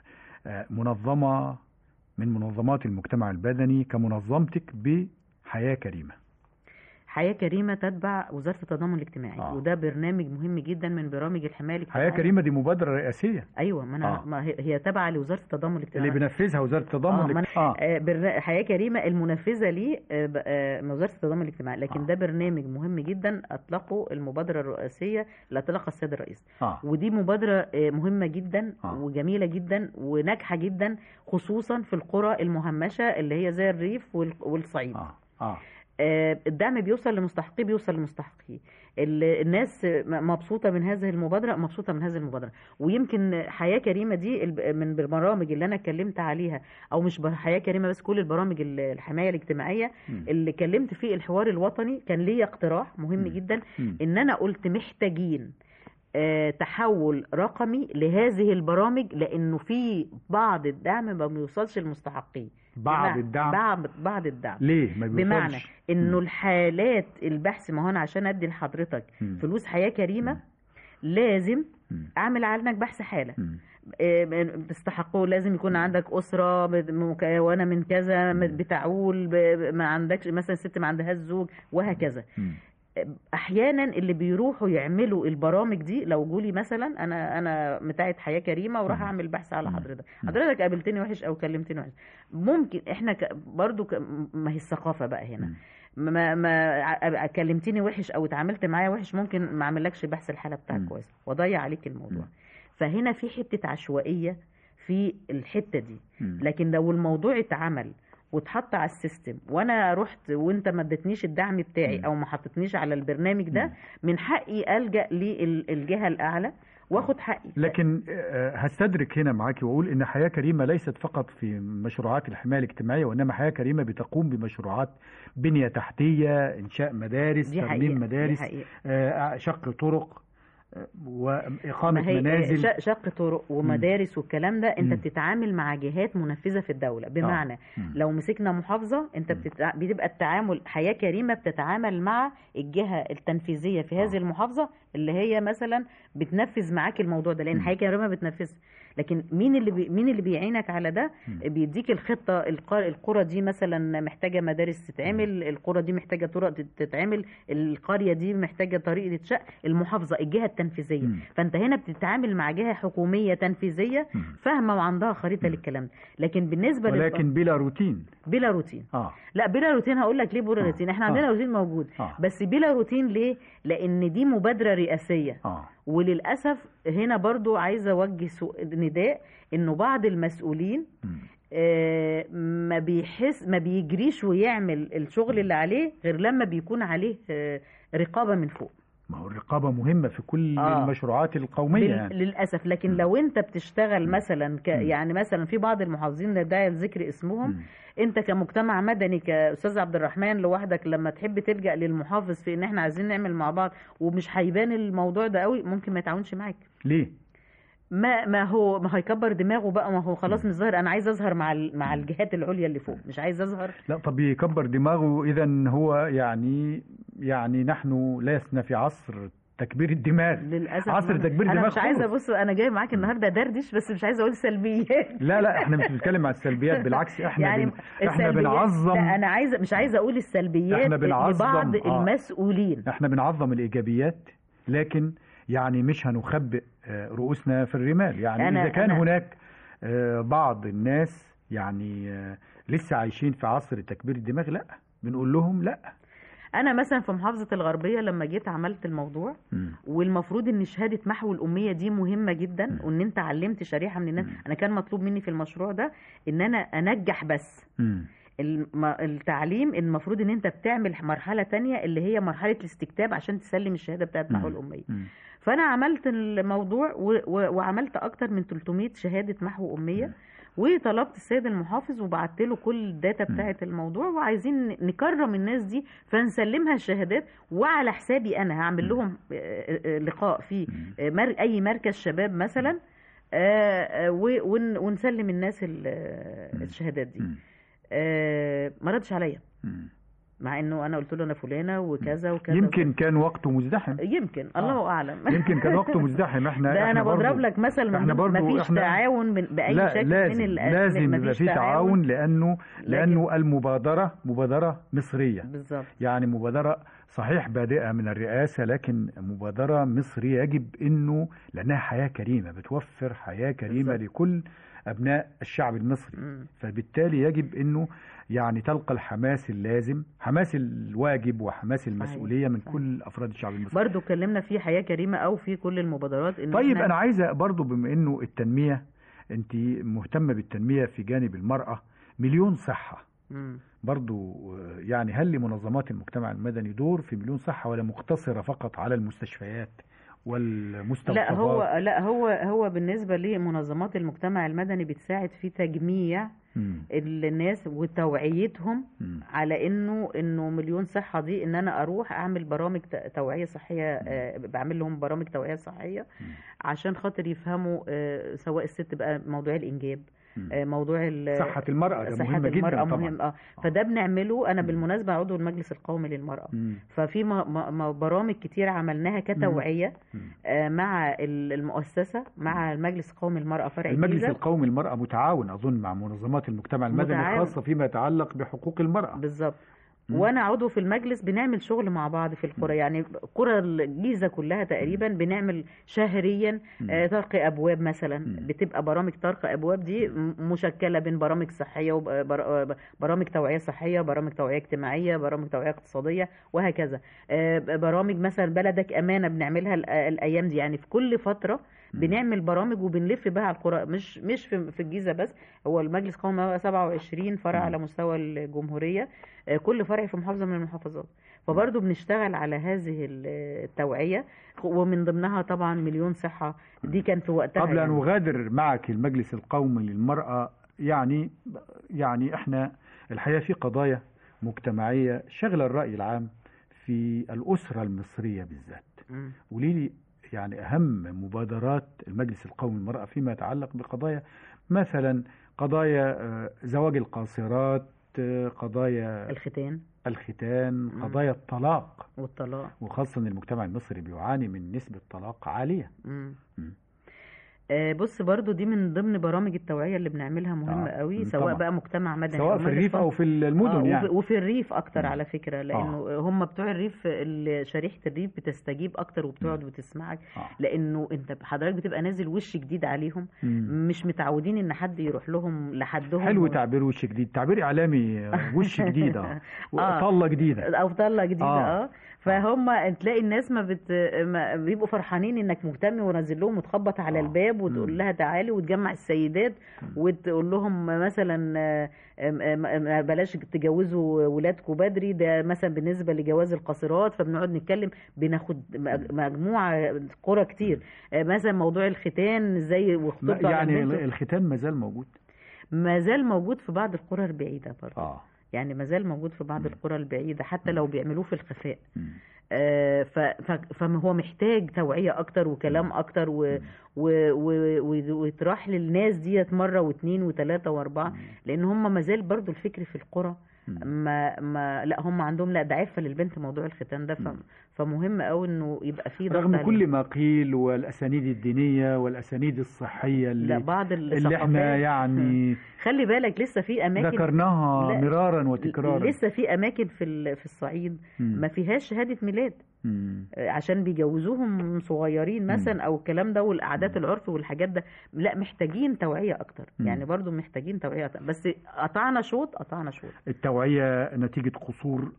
Speaker 2: آه، منظمه من منظمات المجتمع المدني كمنظمتك بحياه كريمه
Speaker 3: حياه كريمه تتبع وزاره التضامن الاجتماعي
Speaker 2: آه.
Speaker 3: وده برنامج مهم جدا من برامج الحمايه الاجتماعيه
Speaker 2: حياه كريمه دي مبادره رئاسيه
Speaker 3: ايوه ما انا
Speaker 2: آه.
Speaker 3: ما هي هي تابعه لوزاره التضامن
Speaker 2: اللي
Speaker 3: الاجتماعي
Speaker 2: بنفذها وزاره التضامن
Speaker 3: آه، ما
Speaker 2: الاجت- اه
Speaker 3: آه، برنا- حياه كريمه المنفذه ليه آه، ب- آه، من وزاره التضامن الاجتماعي لكن
Speaker 2: آه.
Speaker 3: ده برنامج مهم جدا اطلقه المبادره الرئاسيه اللي اطلقها السيد الرئيس
Speaker 2: اه
Speaker 3: ودي مبادرة آه، مهمة جدا
Speaker 2: آه.
Speaker 3: وجميلة جدا وناجحة جدا خصوصا في القرى المهمشة اللي هي زي الريف وال- والصعيد
Speaker 2: اه اه
Speaker 3: آه، الدعم بيوصل لمستحقيه بيوصل لمستحقيه ال- الناس م- مبسوطة من هذه المبادرة مبسوطة من هذه المبادرة ويمكن حياة كريمة دي الب- من البرامج اللي أنا اتكلمت عليها أو مش ب- حياة كريمة بس كل البرامج ال- الحماية الاجتماعية
Speaker 2: مم.
Speaker 3: اللي كلمت فيه الحوار الوطني كان ليا اقتراح مهم
Speaker 2: مم.
Speaker 3: جدا
Speaker 2: مم.
Speaker 3: ان انا قلت محتاجين آه، تحول رقمي لهذه البرامج لانه في بعض الدعم ما بيوصلش للمستحقين
Speaker 2: بعض
Speaker 3: بمعنى-
Speaker 2: الدعم
Speaker 3: بعض بعض الدعم
Speaker 2: ليه ما
Speaker 3: بمعنى
Speaker 2: بيوصلش
Speaker 3: انه
Speaker 2: مم.
Speaker 3: الحالات البحث ما هو انا عشان ادي لحضرتك
Speaker 2: مم.
Speaker 3: فلوس حياه كريمه
Speaker 2: مم.
Speaker 3: لازم
Speaker 2: مم.
Speaker 3: اعمل عنك بحث حاله
Speaker 2: مم.
Speaker 3: آه، بتستحقه لازم يكون عندك اسره بت- مكونه من كذا
Speaker 2: مم.
Speaker 3: بتعول ب- ما عندكش مثلا ست ما عندهاش زوج وهكذا
Speaker 2: مم.
Speaker 3: احيانا اللي بيروحوا يعملوا البرامج دي لو جولي مثلا انا انا بتاعه حياه كريمه وراح
Speaker 2: مم.
Speaker 3: اعمل بحث على
Speaker 2: مم.
Speaker 3: حضرتك
Speaker 2: مم.
Speaker 3: حضرتك قابلتني وحش او كلمتني وحش ممكن احنا ك... برضو ك... ما هي الثقافه بقى هنا
Speaker 2: مم.
Speaker 3: ما ما ع- كلمتني وحش او اتعاملت معايا وحش ممكن ما اعملكش بحث الحاله بتاعك
Speaker 2: مم.
Speaker 3: كويس واضيع عليك الموضوع
Speaker 2: مم.
Speaker 3: فهنا في حته عشوائيه في الحته دي
Speaker 2: مم.
Speaker 3: لكن لو الموضوع اتعمل واتحط على السيستم وانا رحت وانت ما ادتنيش الدعم بتاعي
Speaker 2: مم.
Speaker 3: او ما حطيتنيش على البرنامج ده
Speaker 2: مم.
Speaker 3: من حقي الجا للجهه الاعلى واخد حقي
Speaker 2: لكن آه، هستدرك هنا معاكي واقول ان حياه كريمه ليست فقط في مشروعات الحمايه الاجتماعيه وانما حياه كريمه بتقوم بمشروعات بنيه تحتيه انشاء مدارس
Speaker 3: دي حقيقة
Speaker 2: ترميم
Speaker 3: دي
Speaker 2: مدارس
Speaker 3: حقيقة.
Speaker 2: آه، شق طرق آه، واقامه
Speaker 3: ما هي
Speaker 2: منازل
Speaker 3: ش- شق طرق ومدارس والكلام ده انت
Speaker 2: مم.
Speaker 3: بتتعامل مع جهات منفذه في الدوله بمعنى
Speaker 2: مم.
Speaker 3: لو مسكنا محافظه انت
Speaker 2: مم.
Speaker 3: بتتع... بتبقى التعامل حياه كريمه بتتعامل مع الجهه التنفيذيه في هذه
Speaker 2: آه.
Speaker 3: المحافظه اللي هي مثلا بتنفذ معاك الموضوع ده لان
Speaker 2: مم.
Speaker 3: حياه كريمه بتنفذ لكن مين اللي بي... مين اللي بيعينك على ده
Speaker 2: مم.
Speaker 3: بيديك الخطه الق... القرى دي مثلا محتاجه مدارس تتعمل القرى دي محتاجه طرق تت- تتعمل القريه دي محتاجه طريق تتشق المحافظه الجهه التنفيذيه
Speaker 2: مم.
Speaker 3: فانت هنا بتتعامل مع جهه حكوميه تنفيذيه
Speaker 2: مم.
Speaker 3: فاهمه وعندها خريطه
Speaker 2: مم.
Speaker 3: للكلام ده لكن بالنسبه لل-
Speaker 2: ولكن بلا روتين
Speaker 3: بلا روتين
Speaker 2: اه
Speaker 3: لا بلا روتين هقول لك ليه بلا
Speaker 2: آه.
Speaker 3: روتين احنا
Speaker 2: آه.
Speaker 3: عندنا روتين موجود
Speaker 2: آه.
Speaker 3: بس بلا روتين ليه لان دي مبادره رئاسيه
Speaker 2: اه
Speaker 3: وللاسف هنا برضو عايزه اوجه سو- نداء انه بعض المسؤولين
Speaker 2: مم.
Speaker 3: آه، ما بيحس ما بيجريش ويعمل الشغل اللي عليه غير لما بيكون عليه آه، رقابه من فوق
Speaker 2: ما هو الرقابه مهمه في كل
Speaker 3: آه.
Speaker 2: المشروعات القوميه
Speaker 3: بال-
Speaker 2: يعني
Speaker 3: للاسف لكن
Speaker 2: مم.
Speaker 3: لو انت بتشتغل مثلا ك...
Speaker 2: مم.
Speaker 3: يعني مثلا في بعض المحافظين لا داعي لذكر اسمهم
Speaker 2: مم.
Speaker 3: انت كمجتمع مدني كاستاذ عبد الرحمن لوحدك لما تحب تلجا للمحافظ في ان احنا عايزين نعمل مع بعض ومش هيبان الموضوع ده قوي ممكن ما يتعاونش معاك
Speaker 2: ليه
Speaker 3: ما ما هو ما هيكبر دماغه بقى ما هو خلاص مش ظاهر انا عايز اظهر مع ال- مع الجهات العليا اللي فوق مش عايز اظهر
Speaker 2: لا طب يكبر دماغه اذا هو يعني يعني نحن لسنا في عصر تكبير الدماغ
Speaker 3: للاسف
Speaker 2: عصر
Speaker 3: ما-
Speaker 2: تكبير
Speaker 3: انا
Speaker 2: دماغ
Speaker 3: مش عايزه
Speaker 2: خالص.
Speaker 3: بص انا جاي معاك النهارده دردش بس مش عايزه اقول سلبيات
Speaker 2: لا لا احنا مش بنتكلم عن السلبيات بالعكس احنا
Speaker 3: يعني
Speaker 2: بن... احنا
Speaker 3: السلبيات-
Speaker 2: بنعظم
Speaker 3: لا انا عايزه مش عايزه اقول السلبيات
Speaker 2: إحنا بنعظم،
Speaker 3: لبعض
Speaker 2: آه.
Speaker 3: المسؤولين
Speaker 2: احنا بنعظم الايجابيات لكن يعني مش هنخبئ آه، رؤوسنا في الرمال يعني
Speaker 3: أنا-
Speaker 2: اذا كان
Speaker 3: أنا-
Speaker 2: هناك آه، بعض الناس يعني آه، لسه عايشين في عصر تكبير الدماغ لا بنقول لهم لا
Speaker 3: انا مثلا في محافظه الغربيه لما جيت عملت الموضوع
Speaker 2: مم.
Speaker 3: والمفروض ان شهاده محو الاميه دي مهمه جدا وان انت علمت شريحه من الناس
Speaker 2: مم.
Speaker 3: انا كان مطلوب مني في المشروع ده ان انا انجح بس
Speaker 2: مم.
Speaker 3: الم- التعليم المفروض ان انت بتعمل مرحله تانية اللي هي مرحله الاستكتاب عشان تسلم الشهاده بتاعت محو
Speaker 2: مم.
Speaker 3: الاميه
Speaker 2: مم.
Speaker 3: فانا عملت الموضوع و... و... وعملت اكتر من 300 شهاده محو اميه
Speaker 2: مم.
Speaker 3: وطلبت السيد المحافظ وبعت له كل الداتا
Speaker 2: مم.
Speaker 3: بتاعه الموضوع وعايزين نكرم الناس دي فنسلمها الشهادات وعلى حسابي انا هعمل
Speaker 2: مم.
Speaker 3: لهم آه، آه، لقاء في
Speaker 2: مم.
Speaker 3: آه، مر... اي مركز شباب مثلا آه، آه، و- ون... ونسلم الناس ال- آه،
Speaker 2: مم.
Speaker 3: الشهادات دي
Speaker 2: مم.
Speaker 3: آه، ما ردش عليا
Speaker 2: مم.
Speaker 3: مع انه انا قلت له انا فلانه وكذا وكذا
Speaker 2: يمكن كان وقته مزدحم
Speaker 3: وكذا. يمكن الله اعلم
Speaker 2: يمكن كان وقته مزدحم احنا
Speaker 3: ده انا
Speaker 2: احنا برضو-
Speaker 3: بضرب لك مثل
Speaker 2: احنا
Speaker 3: من
Speaker 2: برضو
Speaker 3: ما فيش
Speaker 2: احنا-
Speaker 3: تعاون من باي
Speaker 2: لا
Speaker 3: شكل
Speaker 2: لازم
Speaker 3: من ال-
Speaker 2: لازم يبقى
Speaker 3: مفيش
Speaker 2: في تعاون لانه لانه المبادره مبادره مصريه
Speaker 3: بالظبط
Speaker 2: يعني مبادره صحيح بادئه من الرئاسه لكن مبادره مصريه يجب انه لانها حياه كريمه بتوفر حياه كريمه
Speaker 3: بالظبط.
Speaker 2: لكل ابناء الشعب المصري
Speaker 3: مم.
Speaker 2: فبالتالي يجب انه يعني تلقى الحماس اللازم حماس الواجب وحماس المسؤوليه من
Speaker 3: صحيح.
Speaker 2: كل افراد الشعب المصري
Speaker 3: برضو اتكلمنا في حياه كريمه او في كل المبادرات ان
Speaker 2: طيب
Speaker 3: إحنا-
Speaker 2: انا عايزه برضو بما انه التنميه انت مهتمه بالتنميه في جانب المراه مليون صحه
Speaker 3: مم.
Speaker 2: برضو آه، يعني هل لمنظمات المجتمع المدني دور في مليون صحه ولا مقتصره فقط على المستشفيات والمستوصفات
Speaker 3: لا هو لا هو هو بالنسبه لمنظمات المجتمع المدني بتساعد في تجميع
Speaker 2: مم.
Speaker 3: الناس وتوعيتهم
Speaker 2: مم.
Speaker 3: على انه انه مليون صحه دي ان انا اروح اعمل برامج ت- توعيه صحيه آه، بعمل لهم برامج توعيه صحيه
Speaker 2: مم.
Speaker 3: عشان خاطر يفهموا آه، سواء الست بقى موضوع الانجاب
Speaker 2: مم.
Speaker 3: آه، موضوع ال-
Speaker 2: صحه المراه ده
Speaker 3: صحة
Speaker 2: مهمه جدا
Speaker 3: المرأة
Speaker 2: طبعا
Speaker 3: مهم اه فده بنعمله انا
Speaker 2: مم.
Speaker 3: بالمناسبة عضو المجلس القومي للمرأة
Speaker 2: مم.
Speaker 3: ففي م- م- م- برامج كتير عملناها كتوعية
Speaker 2: مم.
Speaker 3: آه، مع ال- المؤسسة مع المجلس القومي للمرأة فرع
Speaker 2: المجلس
Speaker 3: الجيزة
Speaker 2: القومي للمرأة متعاون أظن مع منظمات المجتمع المدني
Speaker 3: متعاون.
Speaker 2: خاصة فيما يتعلق بحقوق المرأة
Speaker 3: بالظبط
Speaker 2: مم.
Speaker 3: وانا عضو في المجلس بنعمل شغل مع بعض في القرى يعني قرى الجيزه كلها تقريبا بنعمل شهريا
Speaker 2: مم.
Speaker 3: آه، طرق ابواب مثلا
Speaker 2: مم.
Speaker 3: بتبقى برامج طرق ابواب دي م- مشكله بين برامج صحيه وبرامج توعيه صحيه برامج توعيه اجتماعيه برامج توعيه اقتصاديه وهكذا آه، برامج مثلا بلدك امانه بنعملها ال- الايام دي يعني في كل فتره بنعمل برامج وبنلف بها على القرى مش مش في في الجيزه بس هو المجلس القومي هو 27 فرع
Speaker 2: مم.
Speaker 3: على مستوى الجمهوريه آه، كل فرع في محافظه من المحافظات فبرضه بنشتغل على هذه ال- التوعيه ومن ضمنها طبعا مليون صحه دي كان في وقتها
Speaker 2: قبل أن
Speaker 3: يعني.
Speaker 2: أغادر معك المجلس القومي للمرأة يعني يعني إحنا الحقيقة في قضايا مجتمعية شغلة الرأي العام في الأسرة المصرية بالذات
Speaker 3: مم.
Speaker 2: قولي لي يعني أهم مبادرات المجلس القومي للمرأة فيما يتعلق بقضايا مثلا قضايا آه، زواج القاصرات آه، قضايا
Speaker 3: الختان
Speaker 2: الختان
Speaker 3: مم.
Speaker 2: قضايا الطلاق
Speaker 3: والطلاق
Speaker 2: وخاصة إن المجتمع المصري بيعاني من نسبة طلاق عالية
Speaker 3: مم.
Speaker 2: مم.
Speaker 3: آه، بص برضو دي من ضمن برامج التوعية اللي بنعملها مهمة
Speaker 2: آه،
Speaker 3: قوي
Speaker 2: مم،
Speaker 3: سواء
Speaker 2: طبعا.
Speaker 3: بقى مجتمع مدني
Speaker 2: سواء
Speaker 3: أو
Speaker 2: في
Speaker 3: مجلس
Speaker 2: الريف
Speaker 3: قومي.
Speaker 2: أو في المدن
Speaker 3: آه،
Speaker 2: يعني
Speaker 3: وفي, وفي الريف اكتر
Speaker 2: مم.
Speaker 3: على فكره لانه هم بتوع الريف ال- شريحه الريف بتستجيب اكتر وبتقعد
Speaker 2: مم.
Speaker 3: وتسمعك
Speaker 2: آه.
Speaker 3: لانه انت حضرتك بتبقى نازل وش جديد عليهم
Speaker 2: مم.
Speaker 3: مش متعودين ان حد يروح لهم لحدهم
Speaker 2: حلو
Speaker 3: و-
Speaker 2: تعبير وش جديد تعبير اعلامي آه، وش جديد اه
Speaker 3: آه.
Speaker 2: طله جديده
Speaker 3: او طله جديده
Speaker 2: آه.
Speaker 3: اه, فهم تلاقي الناس ما, بت... ما بيبقوا فرحانين انك مهتم ونازل لهم وتخبط على
Speaker 2: آه.
Speaker 3: الباب وتقول
Speaker 2: مم.
Speaker 3: لها تعالي وتجمع السيدات وتقول لهم مثلا آه، آم، آم، آم، بلاش تجوزوا ولادكم بدري ده مثلا بالنسبه لجواز القاصرات فبنقعد نتكلم بناخد مج- مجموعه قرى كتير آه، مثلا موضوع الختان ازاي
Speaker 2: ما-
Speaker 3: وخطوبته على
Speaker 2: يعني
Speaker 3: البنت
Speaker 2: الختان ما زال موجود
Speaker 3: ما زال موجود في بعض القرى البعيده برضه
Speaker 2: اه
Speaker 3: يعني ما زال موجود في بعض
Speaker 2: مم.
Speaker 3: القرى البعيده حتى لو بيعملوه في الخفاء
Speaker 2: مم.
Speaker 3: آه، ف- ف- فهو محتاج توعية أكتر وكلام أكتر و-
Speaker 2: مم.
Speaker 3: و- و- و- ويتراح للناس ديت مرة واثنين وثلاثة وأربعة لأن هم ما زال برضو الفكر في القرى
Speaker 2: مم.
Speaker 3: ما ما لا هم عندهم لا ده عفة للبنت موضوع الختان ده ف-
Speaker 2: مم.
Speaker 3: فمهم قوي إنه يبقى فيه ضغط
Speaker 2: رغم
Speaker 3: عليه.
Speaker 2: كل ما قيل والاسانيد الدينيه والاسانيد الصحيه
Speaker 3: لا
Speaker 2: اللي
Speaker 3: بعض
Speaker 2: اللي احنا
Speaker 3: الثقافات
Speaker 2: يعني
Speaker 3: خلي بالك لسه في أماكن
Speaker 2: ذكرناها
Speaker 3: لا،
Speaker 2: مرارا وتكرارا
Speaker 3: لسه في أماكن في ال- في الصعيد
Speaker 2: مم.
Speaker 3: ما فيهاش شهادة ميلاد
Speaker 2: مم.
Speaker 3: عشان بيجوزوهم صغيرين مثلا او الكلام ده والقعدات العرف والحاجات ده لا محتاجين توعية اكتر
Speaker 2: مم.
Speaker 3: يعني برضو محتاجين توعية أكتر. بس قطعنا شوط قطعنا شوط
Speaker 2: التوعيه نتيجه قصور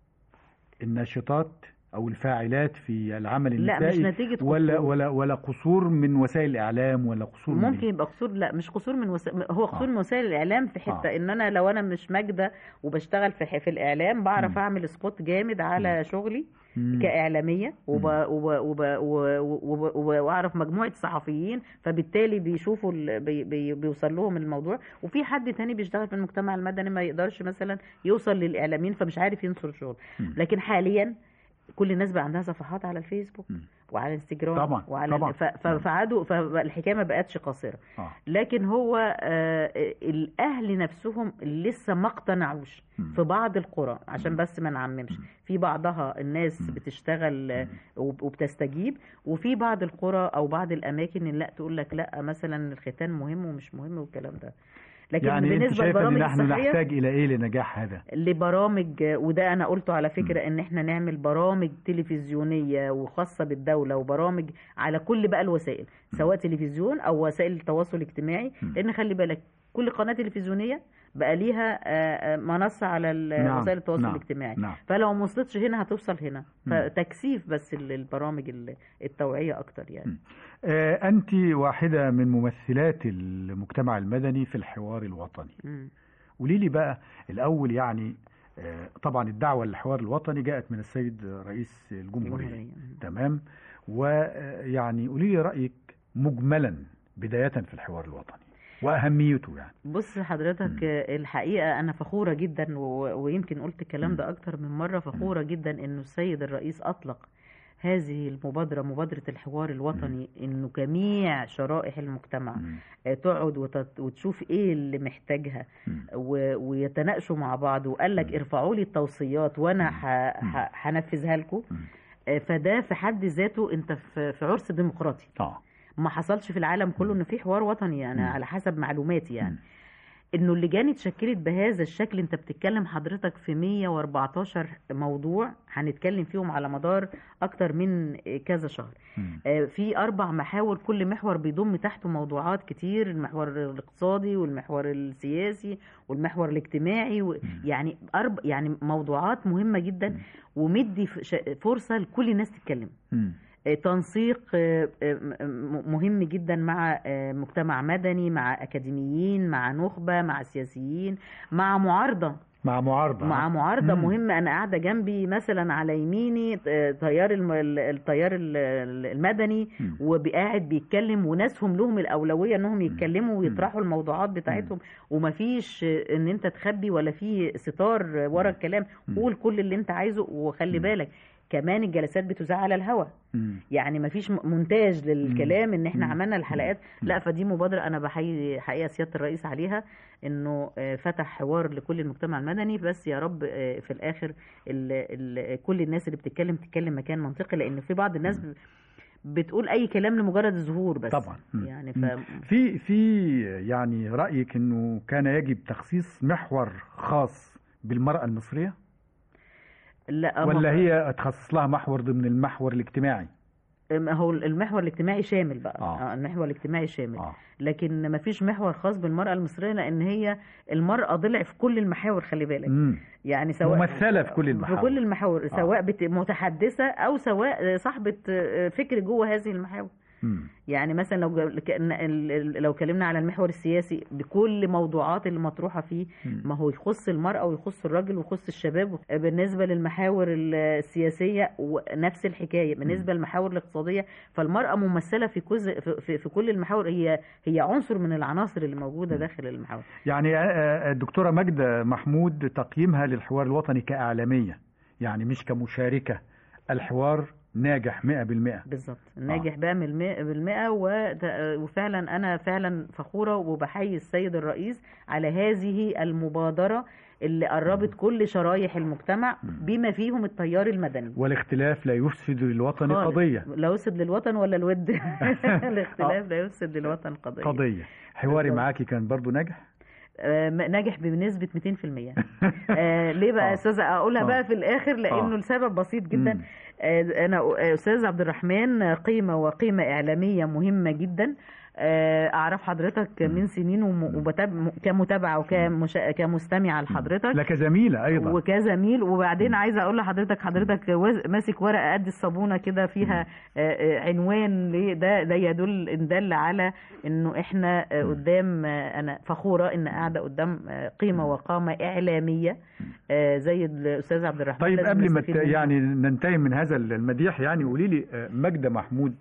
Speaker 2: الناشطات او الفاعلات في العمل
Speaker 3: لا مش
Speaker 2: النسائي
Speaker 3: نتيجة
Speaker 2: ولا
Speaker 3: قصور.
Speaker 2: ولا ولا قصور من وسائل الاعلام ولا قصور من
Speaker 3: ممكن
Speaker 2: إيه؟
Speaker 3: يبقى قصور لا مش قصور من وس... هو قصور
Speaker 2: آه.
Speaker 3: من وسائل الاعلام في حته
Speaker 2: آه.
Speaker 3: ان انا لو انا مش ماجده وبشتغل في في الاعلام بعرف
Speaker 2: مم.
Speaker 3: اعمل سبوت جامد على شغلي
Speaker 2: مم.
Speaker 3: كاعلاميه وب... وب... وب... وب... وب... وب... واعرف مجموعه صحفيين فبالتالي بيشوفوا ال... بي... بي... بيوصل لهم الموضوع وفي حد تاني بيشتغل في المجتمع المدني ما يقدرش مثلا يوصل للاعلاميين فمش عارف ينشر شغل
Speaker 2: مم.
Speaker 3: لكن حاليا كل الناس بقى عندها صفحات على الفيسبوك
Speaker 2: مم.
Speaker 3: وعلى انستجرام
Speaker 2: طبعا،
Speaker 3: وعلى
Speaker 2: طبعا.
Speaker 3: ف... ف... فعادوا فالحكايه ما بقتش قصيره
Speaker 2: آه.
Speaker 3: لكن هو آه، الاهل نفسهم لسه ما اقتنعوش
Speaker 2: مم.
Speaker 3: في بعض القرى عشان بس ما نعممش في بعضها الناس
Speaker 2: مم.
Speaker 3: بتشتغل آه، وب- وبتستجيب وفي بعض القرى او بعض الاماكن اللي لا تقول لك لا مثلا الختان مهم ومش مهم والكلام ده لكن
Speaker 2: يعني انت
Speaker 3: بالنسبه
Speaker 2: شايفه ان
Speaker 3: للبرامج
Speaker 2: نحن
Speaker 3: الصحيه
Speaker 2: نحتاج الى ايه لنجاح هذا
Speaker 3: لبرامج وده انا قلته على فكره ان احنا نعمل برامج تلفزيونيه وخاصه بالدوله وبرامج على كل بقى الوسائل سواء تلفزيون او وسائل التواصل الاجتماعي
Speaker 2: مم.
Speaker 3: لان خلي بالك كل قناه تلفزيونيه بقى ليها آه، آه، منصه على ال-
Speaker 2: نعم،
Speaker 3: وسائل التواصل
Speaker 2: نعم،
Speaker 3: الاجتماعي
Speaker 2: نعم.
Speaker 3: فلو ما وصلتش هنا هتوصل هنا
Speaker 2: مم.
Speaker 3: فتكثيف بس ال- البرامج ال- التوعيه اكتر يعني
Speaker 2: مم. آه، أنت واحدة من ممثلات المجتمع المدني في الحوار الوطني
Speaker 3: مم.
Speaker 2: قولي لي بقى الأول يعني آه، طبعا الدعوة للحوار الوطني جاءت من السيد رئيس الجمهورية
Speaker 3: جمهورية. مم.
Speaker 2: تمام ويعني قولي لي رأيك مجملا بداية في الحوار الوطني وأهميته يعني
Speaker 3: بص حضرتك آه، الحقيقة أنا فخورة جدا و- ويمكن قلت الكلام ده أكتر من مرة فخورة جدا إنه السيد الرئيس أطلق هذه المبادرة مبادرة الحوار الوطني إنه جميع شرائح المجتمع
Speaker 2: مم.
Speaker 3: آه، تقعد وتت- وتشوف إيه اللي محتاجها
Speaker 2: مم.
Speaker 3: و- ويتناقشوا مع بعض وقال لك
Speaker 2: مم.
Speaker 3: ارفعوا لي التوصيات وأنا ح-
Speaker 2: مم.
Speaker 3: ح- هنفذها لكم
Speaker 2: مم.
Speaker 3: آه، فده في حد ذاته أنت في في عرس ديمقراطي
Speaker 2: آه
Speaker 3: ما حصلش في العالم كله انه في حوار وطني يعني
Speaker 2: مم.
Speaker 3: على حسب معلوماتي يعني
Speaker 2: مم.
Speaker 3: انه اللجان اتشكلت بهذا الشكل انت بتتكلم حضرتك في 114 موضوع هنتكلم فيهم على مدار اكتر من كذا شهر
Speaker 2: مم.
Speaker 3: آه، في اربع محاور كل محور بيضم تحته موضوعات كتير المحور الاقتصادي والمحور السياسي والمحور الاجتماعي و... يعني أرب... يعني موضوعات مهمة جدا ومدي ف- ش- فرصة لكل الناس تتكلم
Speaker 2: مم.
Speaker 3: آه، تنسيق آه، آه، م- مهم جدا مع آه، مجتمع مدني مع اكاديميين مع نخبه مع سياسيين مع معارضه
Speaker 2: مع معارضة
Speaker 3: مع معارضه
Speaker 2: مم.
Speaker 3: مهمه انا قاعده جنبي مثلا على يميني آه، تيار الم- ال- التيار ال- ال- المدني
Speaker 2: مم.
Speaker 3: وقاعد بيتكلم وناسهم لهم الاولويه انهم يتكلموا ويطرحوا الموضوعات بتاعتهم ومفيش آه، ان انت تخبي ولا في ستار آه، ورا الكلام
Speaker 2: مم.
Speaker 3: قول كل اللي انت عايزه وخلي
Speaker 2: مم.
Speaker 3: بالك كمان الجلسات بتذاع على الهوا
Speaker 2: مم.
Speaker 3: يعني مفيش م- مونتاج للكلام ان احنا
Speaker 2: مم.
Speaker 3: عملنا الحلقات
Speaker 2: مم.
Speaker 3: لا فدي مبادره انا بحيي حقيقه سياده الرئيس عليها انه آه، فتح حوار لكل المجتمع المدني بس يا رب آه، في الاخر ال ال كل الناس اللي بتتكلم تتكلم مكان منطقي لان في بعض الناس ب- بتقول اي كلام لمجرد الظهور بس
Speaker 2: طبعا مم.
Speaker 3: يعني ف
Speaker 2: مم. في في يعني رأيك انه كان يجب تخصيص محور خاص بالمرأة المصرية
Speaker 3: لا
Speaker 2: ولا
Speaker 3: ما-
Speaker 2: هي تخصص لها محور ضمن المحور الاجتماعي
Speaker 3: ما هو المحور الاجتماعي شامل بقى
Speaker 2: آه.
Speaker 3: آه. المحور الاجتماعي شامل
Speaker 2: اه
Speaker 3: لكن ما فيش محور خاص بالمرأة المصرية لأن هي المرأة ضلع في كل المحاور خلي بالك
Speaker 2: مم.
Speaker 3: يعني سواء
Speaker 2: ممثلة في كل
Speaker 3: في
Speaker 2: المحاور
Speaker 3: كل المحاور سواء بت- متحدثة أو سواء صاحبة فكر جوه هذه المحاور
Speaker 2: مم.
Speaker 3: يعني مثلا لو جا- كأن- ال- ال- لو اتكلمنا على المحور السياسي بكل موضوعات اللي مطروحة فيه
Speaker 2: مم.
Speaker 3: ما هو يخص المرأة ويخص الراجل ويخص الشباب بالنسبة للمحاور السياسية ونفس الحكاية بالنسبة للمحاور الاقتصادية فالمرأة ممثلة في كل في, في, في كل المحاور هي هي عنصر من العناصر اللي موجودة داخل المحاور
Speaker 2: يعني آه، آه، الدكتورة ماجدة محمود تقييمها للحوار الوطني كإعلامية يعني مش كمشاركة الحوار ناجح 100%
Speaker 3: بالظبط ناجح بقى من المئة بالمئة وت- وفعلا أنا فعلا فخورة وبحيي السيد الرئيس على هذه المبادرة اللي قربت كل شرايح المجتمع بما فيهم التيار المدني
Speaker 2: والاختلاف لا يفسد للوطن
Speaker 3: خالص.
Speaker 2: قضية
Speaker 3: لا يفسد للوطن ولا الود الاختلاف لا يفسد للوطن قضية
Speaker 2: قضية حواري
Speaker 3: بالظبط.
Speaker 2: معاكي كان برضو ناجح
Speaker 3: آه، ناجح بنسبة 200% آه، ليه بقى
Speaker 2: آه.
Speaker 3: يا استاذة اقولها
Speaker 2: آه.
Speaker 3: بقى في الاخر لانه
Speaker 2: آه.
Speaker 3: السبب بسيط جدا
Speaker 2: مم.
Speaker 3: آه، انا آه، استاذ عبد الرحمن آه، قيمة وقيمة اعلامية مهمة جدا آه، اعرف حضرتك من سنين وم- وبتاب- كمتابعة وكمستمعة لحضرتك
Speaker 2: لك زميلة أيضا
Speaker 3: وكزميل وبعدين عايزه اقول لحضرتك حضرتك واز- ماسك ورقه قد الصابونه كده فيها آه، آه، عنوان ليه ده ده يدل ان دل على انه احنا آه، قدام آه، انا فخوره ان قاعده قدام آه، قيمه وقامه اعلاميه آه، زي الاستاذ عبد الرحمن
Speaker 2: طيب
Speaker 3: لازم
Speaker 2: قبل ما ت-
Speaker 3: نستفيد منه.
Speaker 2: يعني ننتهي من هذا المديح يعني قولي لي آه، ماجدة محمود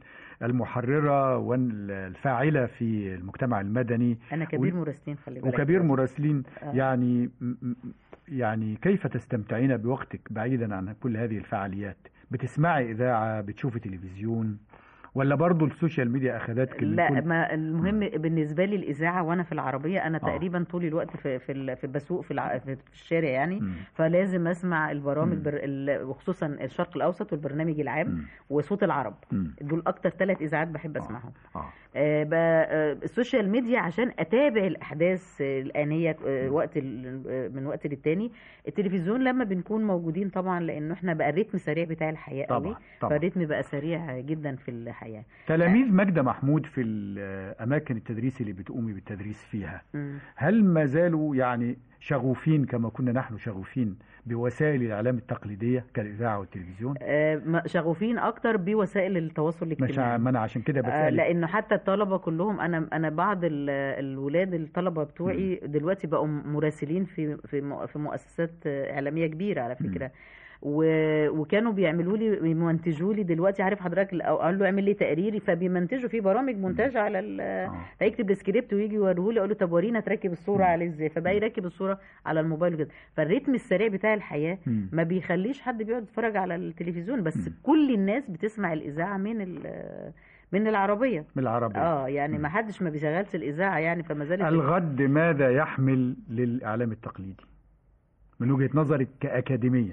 Speaker 2: المحررة والفاعلة في المجتمع المدني
Speaker 3: انا كبير
Speaker 2: و-
Speaker 3: مراسلين خلي بالك
Speaker 2: وكبير
Speaker 3: دلوقتي.
Speaker 2: مراسلين
Speaker 3: آه.
Speaker 2: يعني م- م- يعني كيف تستمتعين بوقتك بعيدا عن كل هذه الفعاليات بتسمعي إذاعة بتشوفي تلفزيون ولا برضو السوشيال ميديا أخذتك من
Speaker 3: لا
Speaker 2: كل-
Speaker 3: ما المهم بالنسبه لي الاذاعه وانا في العربيه انا
Speaker 2: آه.
Speaker 3: تقريبا طول الوقت في في ال- في بسوق في الع- في في الشارع يعني
Speaker 2: مم.
Speaker 3: فلازم اسمع البرامج
Speaker 2: مم.
Speaker 3: بر... ال- وخصوصا الشرق الاوسط والبرنامج العام
Speaker 2: مم.
Speaker 3: وصوت العرب
Speaker 2: مم.
Speaker 3: دول اكتر ثلاث اذاعات بحب
Speaker 2: آه.
Speaker 3: اسمعهم
Speaker 2: آه.
Speaker 3: آه ب... آه السوشيال ميديا عشان اتابع الاحداث آه، الانيه آه وقت ال... آه، من وقت للتاني التلفزيون لما بنكون موجودين طبعا لانه احنا بقى الريتم سريع بتاع الحياه
Speaker 2: طبعا
Speaker 3: قوي
Speaker 2: طبعا
Speaker 3: فالريتم بقى سريع جدا في الحياه
Speaker 2: تلاميذ ماجدة محمود في الأماكن التدريس اللي بتقومي بالتدريس فيها
Speaker 3: مم.
Speaker 2: هل ما زالوا يعني شغوفين كما كنا نحن شغوفين بوسائل الإعلام التقليدية كالإذاعة والتلفزيون
Speaker 3: آه، م- شغوفين اكتر بوسائل التواصل
Speaker 2: مش
Speaker 3: الاجتماعي
Speaker 2: ع- ما أنا عشان كده
Speaker 3: آه،
Speaker 2: بسألك
Speaker 3: لانه حتى الطلبه كلهم انا انا بعض ال- الولاد الطلبه بتوعي دلوقتي بقوا مراسلين في في مؤ- في مؤسسات آه، اعلاميه كبيره على فكره و- وكانوا بيعملوا لي بيمنتجوا لي دلوقتي عارف حضرتك او قال له اعمل لي تقريري فبيمنتجوا في برامج مونتاج على ال-
Speaker 2: آه.
Speaker 3: فيكتب السكريبت ويجي يوريه لي اقول له طب ورينا تركب الصوره عليه ازاي فبقى يركب الصوره على الموبايل وكده فالريتم السريع بتاع الحياه
Speaker 2: مم.
Speaker 3: ما بيخليش حد بيقعد يتفرج على التلفزيون بس
Speaker 2: مم.
Speaker 3: كل الناس بتسمع الاذاعه من ال- من العربيه
Speaker 2: من العربية
Speaker 3: اه يعني
Speaker 2: مم.
Speaker 3: ما حدش ما بيشغلش الاذاعه يعني فما زالت
Speaker 2: الغد ماذا يحمل للإعلام التقليدي من وجهة نظرك كأكاديمية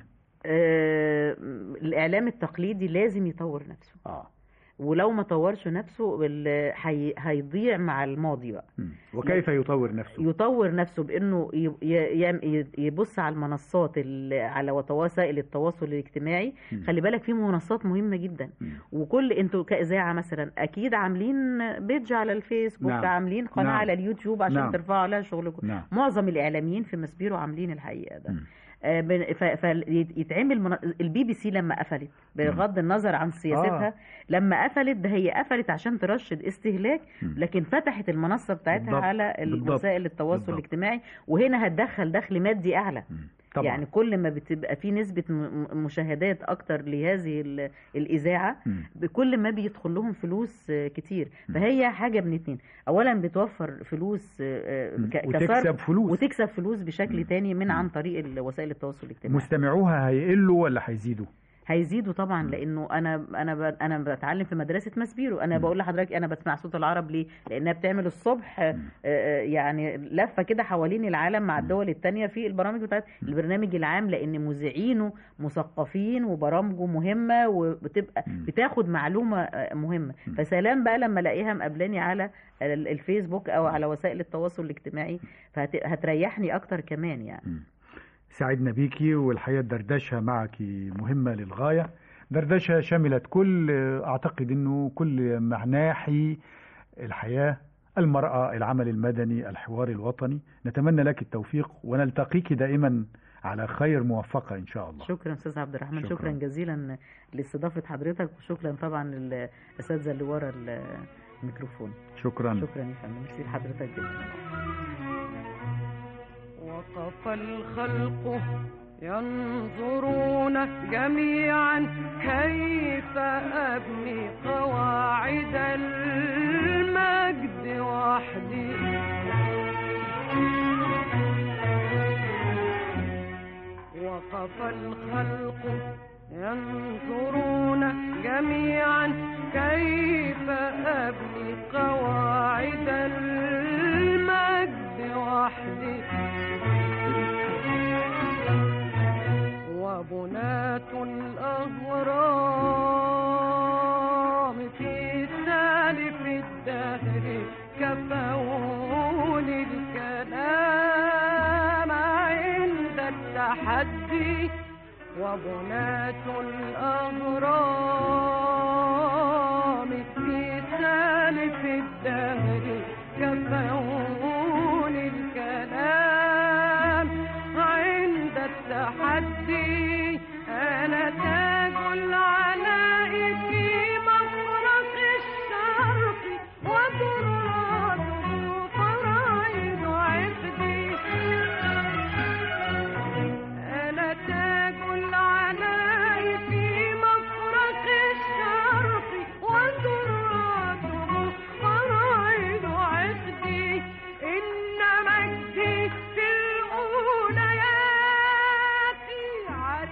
Speaker 3: آه الاعلام التقليدي لازم يطور نفسه
Speaker 2: آه.
Speaker 3: ولو ما طورش نفسه ال- هي- هيضيع مع الماضي بقى
Speaker 2: مم. وكيف يطور نفسه
Speaker 3: يطور نفسه بانه ي- ي- يعم- ي- يبص على المنصات ال- على وسائل التواصل الاجتماعي
Speaker 2: مم.
Speaker 3: خلي بالك في منصات مهمه جدا
Speaker 2: مم.
Speaker 3: وكل انتوا كاذاعه مثلا اكيد عاملين بيدج على الفيسبوك
Speaker 2: نعم.
Speaker 3: عاملين قناه
Speaker 2: نعم.
Speaker 3: على اليوتيوب عشان
Speaker 2: نعم.
Speaker 3: ترفعوا عليها شغلكم
Speaker 2: نعم
Speaker 3: معظم الاعلاميين في مسبيرو عاملين الحقيقه ده
Speaker 2: مم.
Speaker 3: آه، بن- ف- فيتعمل من... البي بي سي لما قفلت بغض النظر عن سياستها
Speaker 2: آه.
Speaker 3: لما قفلت ده هي قفلت عشان ترشد استهلاك
Speaker 2: مم.
Speaker 3: لكن فتحت المنصه بتاعتها
Speaker 2: بالضبط،
Speaker 3: على
Speaker 2: بالضبط،
Speaker 3: وسائل التواصل
Speaker 2: بالضبط.
Speaker 3: الاجتماعي وهنا هتدخل دخل مادي اعلى
Speaker 2: مم. طبعا
Speaker 3: يعني كل ما بتبقى في نسبة م- م- مشاهدات أكتر لهذه ال- الإذاعة
Speaker 2: مم.
Speaker 3: بكل ما بيدخل لهم فلوس آه، كتير
Speaker 2: مم.
Speaker 3: فهي حاجة من اتنين أولا بتوفر فلوس آه، آه،
Speaker 2: مم.
Speaker 3: ك-
Speaker 2: وتكسب
Speaker 3: كصرف
Speaker 2: فلوس
Speaker 3: وتكسب فلوس بشكل
Speaker 2: مم.
Speaker 3: تاني من
Speaker 2: مم.
Speaker 3: عن طريق ال- وسائل التواصل الاجتماعي
Speaker 2: مستمعوها هيقلوا ولا هيزيدوا
Speaker 3: هيزيدوا طبعا
Speaker 2: مم.
Speaker 3: لانه انا انا ب- انا بتعلم في مدرسه ماسبيرو انا
Speaker 2: مم.
Speaker 3: بقول لحضرتك انا بسمع صوت العرب ليه لانها بتعمل الصبح آه،
Speaker 2: مم.
Speaker 3: آه، يعني لفه كده حوالين العالم مع
Speaker 2: مم.
Speaker 3: الدول التانية في البرامج بتاعت
Speaker 2: مم.
Speaker 3: البرنامج العام لان مذيعينه مثقفين وبرامجه مهمه وبتبقى
Speaker 2: مم.
Speaker 3: بتاخد معلومه آه، مهمه
Speaker 2: مم.
Speaker 3: فسلام بقى لما الاقيها مقابلاني على ال- الفيسبوك او على وسائل التواصل الاجتماعي فهتريحني اكتر كمان يعني
Speaker 2: مم. سعدنا بيكي والحقيقة الدردشة معك مهمة للغاية دردشة شملت كل أعتقد أنه كل مناحي الحياة المرأة العمل المدني الحوار الوطني نتمنى لك التوفيق ونلتقيك دائما على خير موفقة إن شاء الله
Speaker 3: شكرا استاذ عبد الرحمن
Speaker 2: شكراً.
Speaker 3: شكرا, شكرا جزيلا لاستضافه حضرتك وشكرا طبعا للاساتذه اللي ورا ال- الميكروفون
Speaker 2: شكرا
Speaker 3: شكرا يا فندم ميرسي لحضرتك جدا
Speaker 4: وقف الخلق ينظرون جميعا كيف أبني قواعد المجد وحدي وقف الخلق ينظرون جميعا كيف أبني قواعد المجد وحدي وبنات الأهرام في سالف الدهر كفون الكلام عند التحدي وبنات الأهرام في سالف الدهر كفون الكلام عند التحدي أنا تاج العلاء في مفرق الشرق وتراته فرائض عقدي أنا تاج العلاء في مفرق الشرق وتراته فرائض عقدي إن مجدي في الأوليات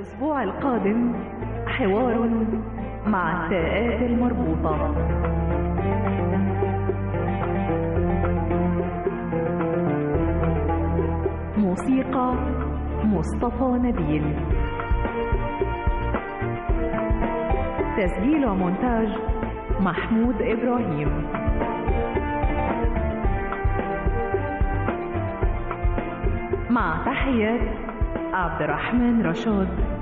Speaker 1: الأسبوع القادم حوار مع التاءات المربوطة موسيقى مصطفى نبيل تسجيل ومونتاج محمود إبراهيم مع تحيات عبد الرحمن رشاد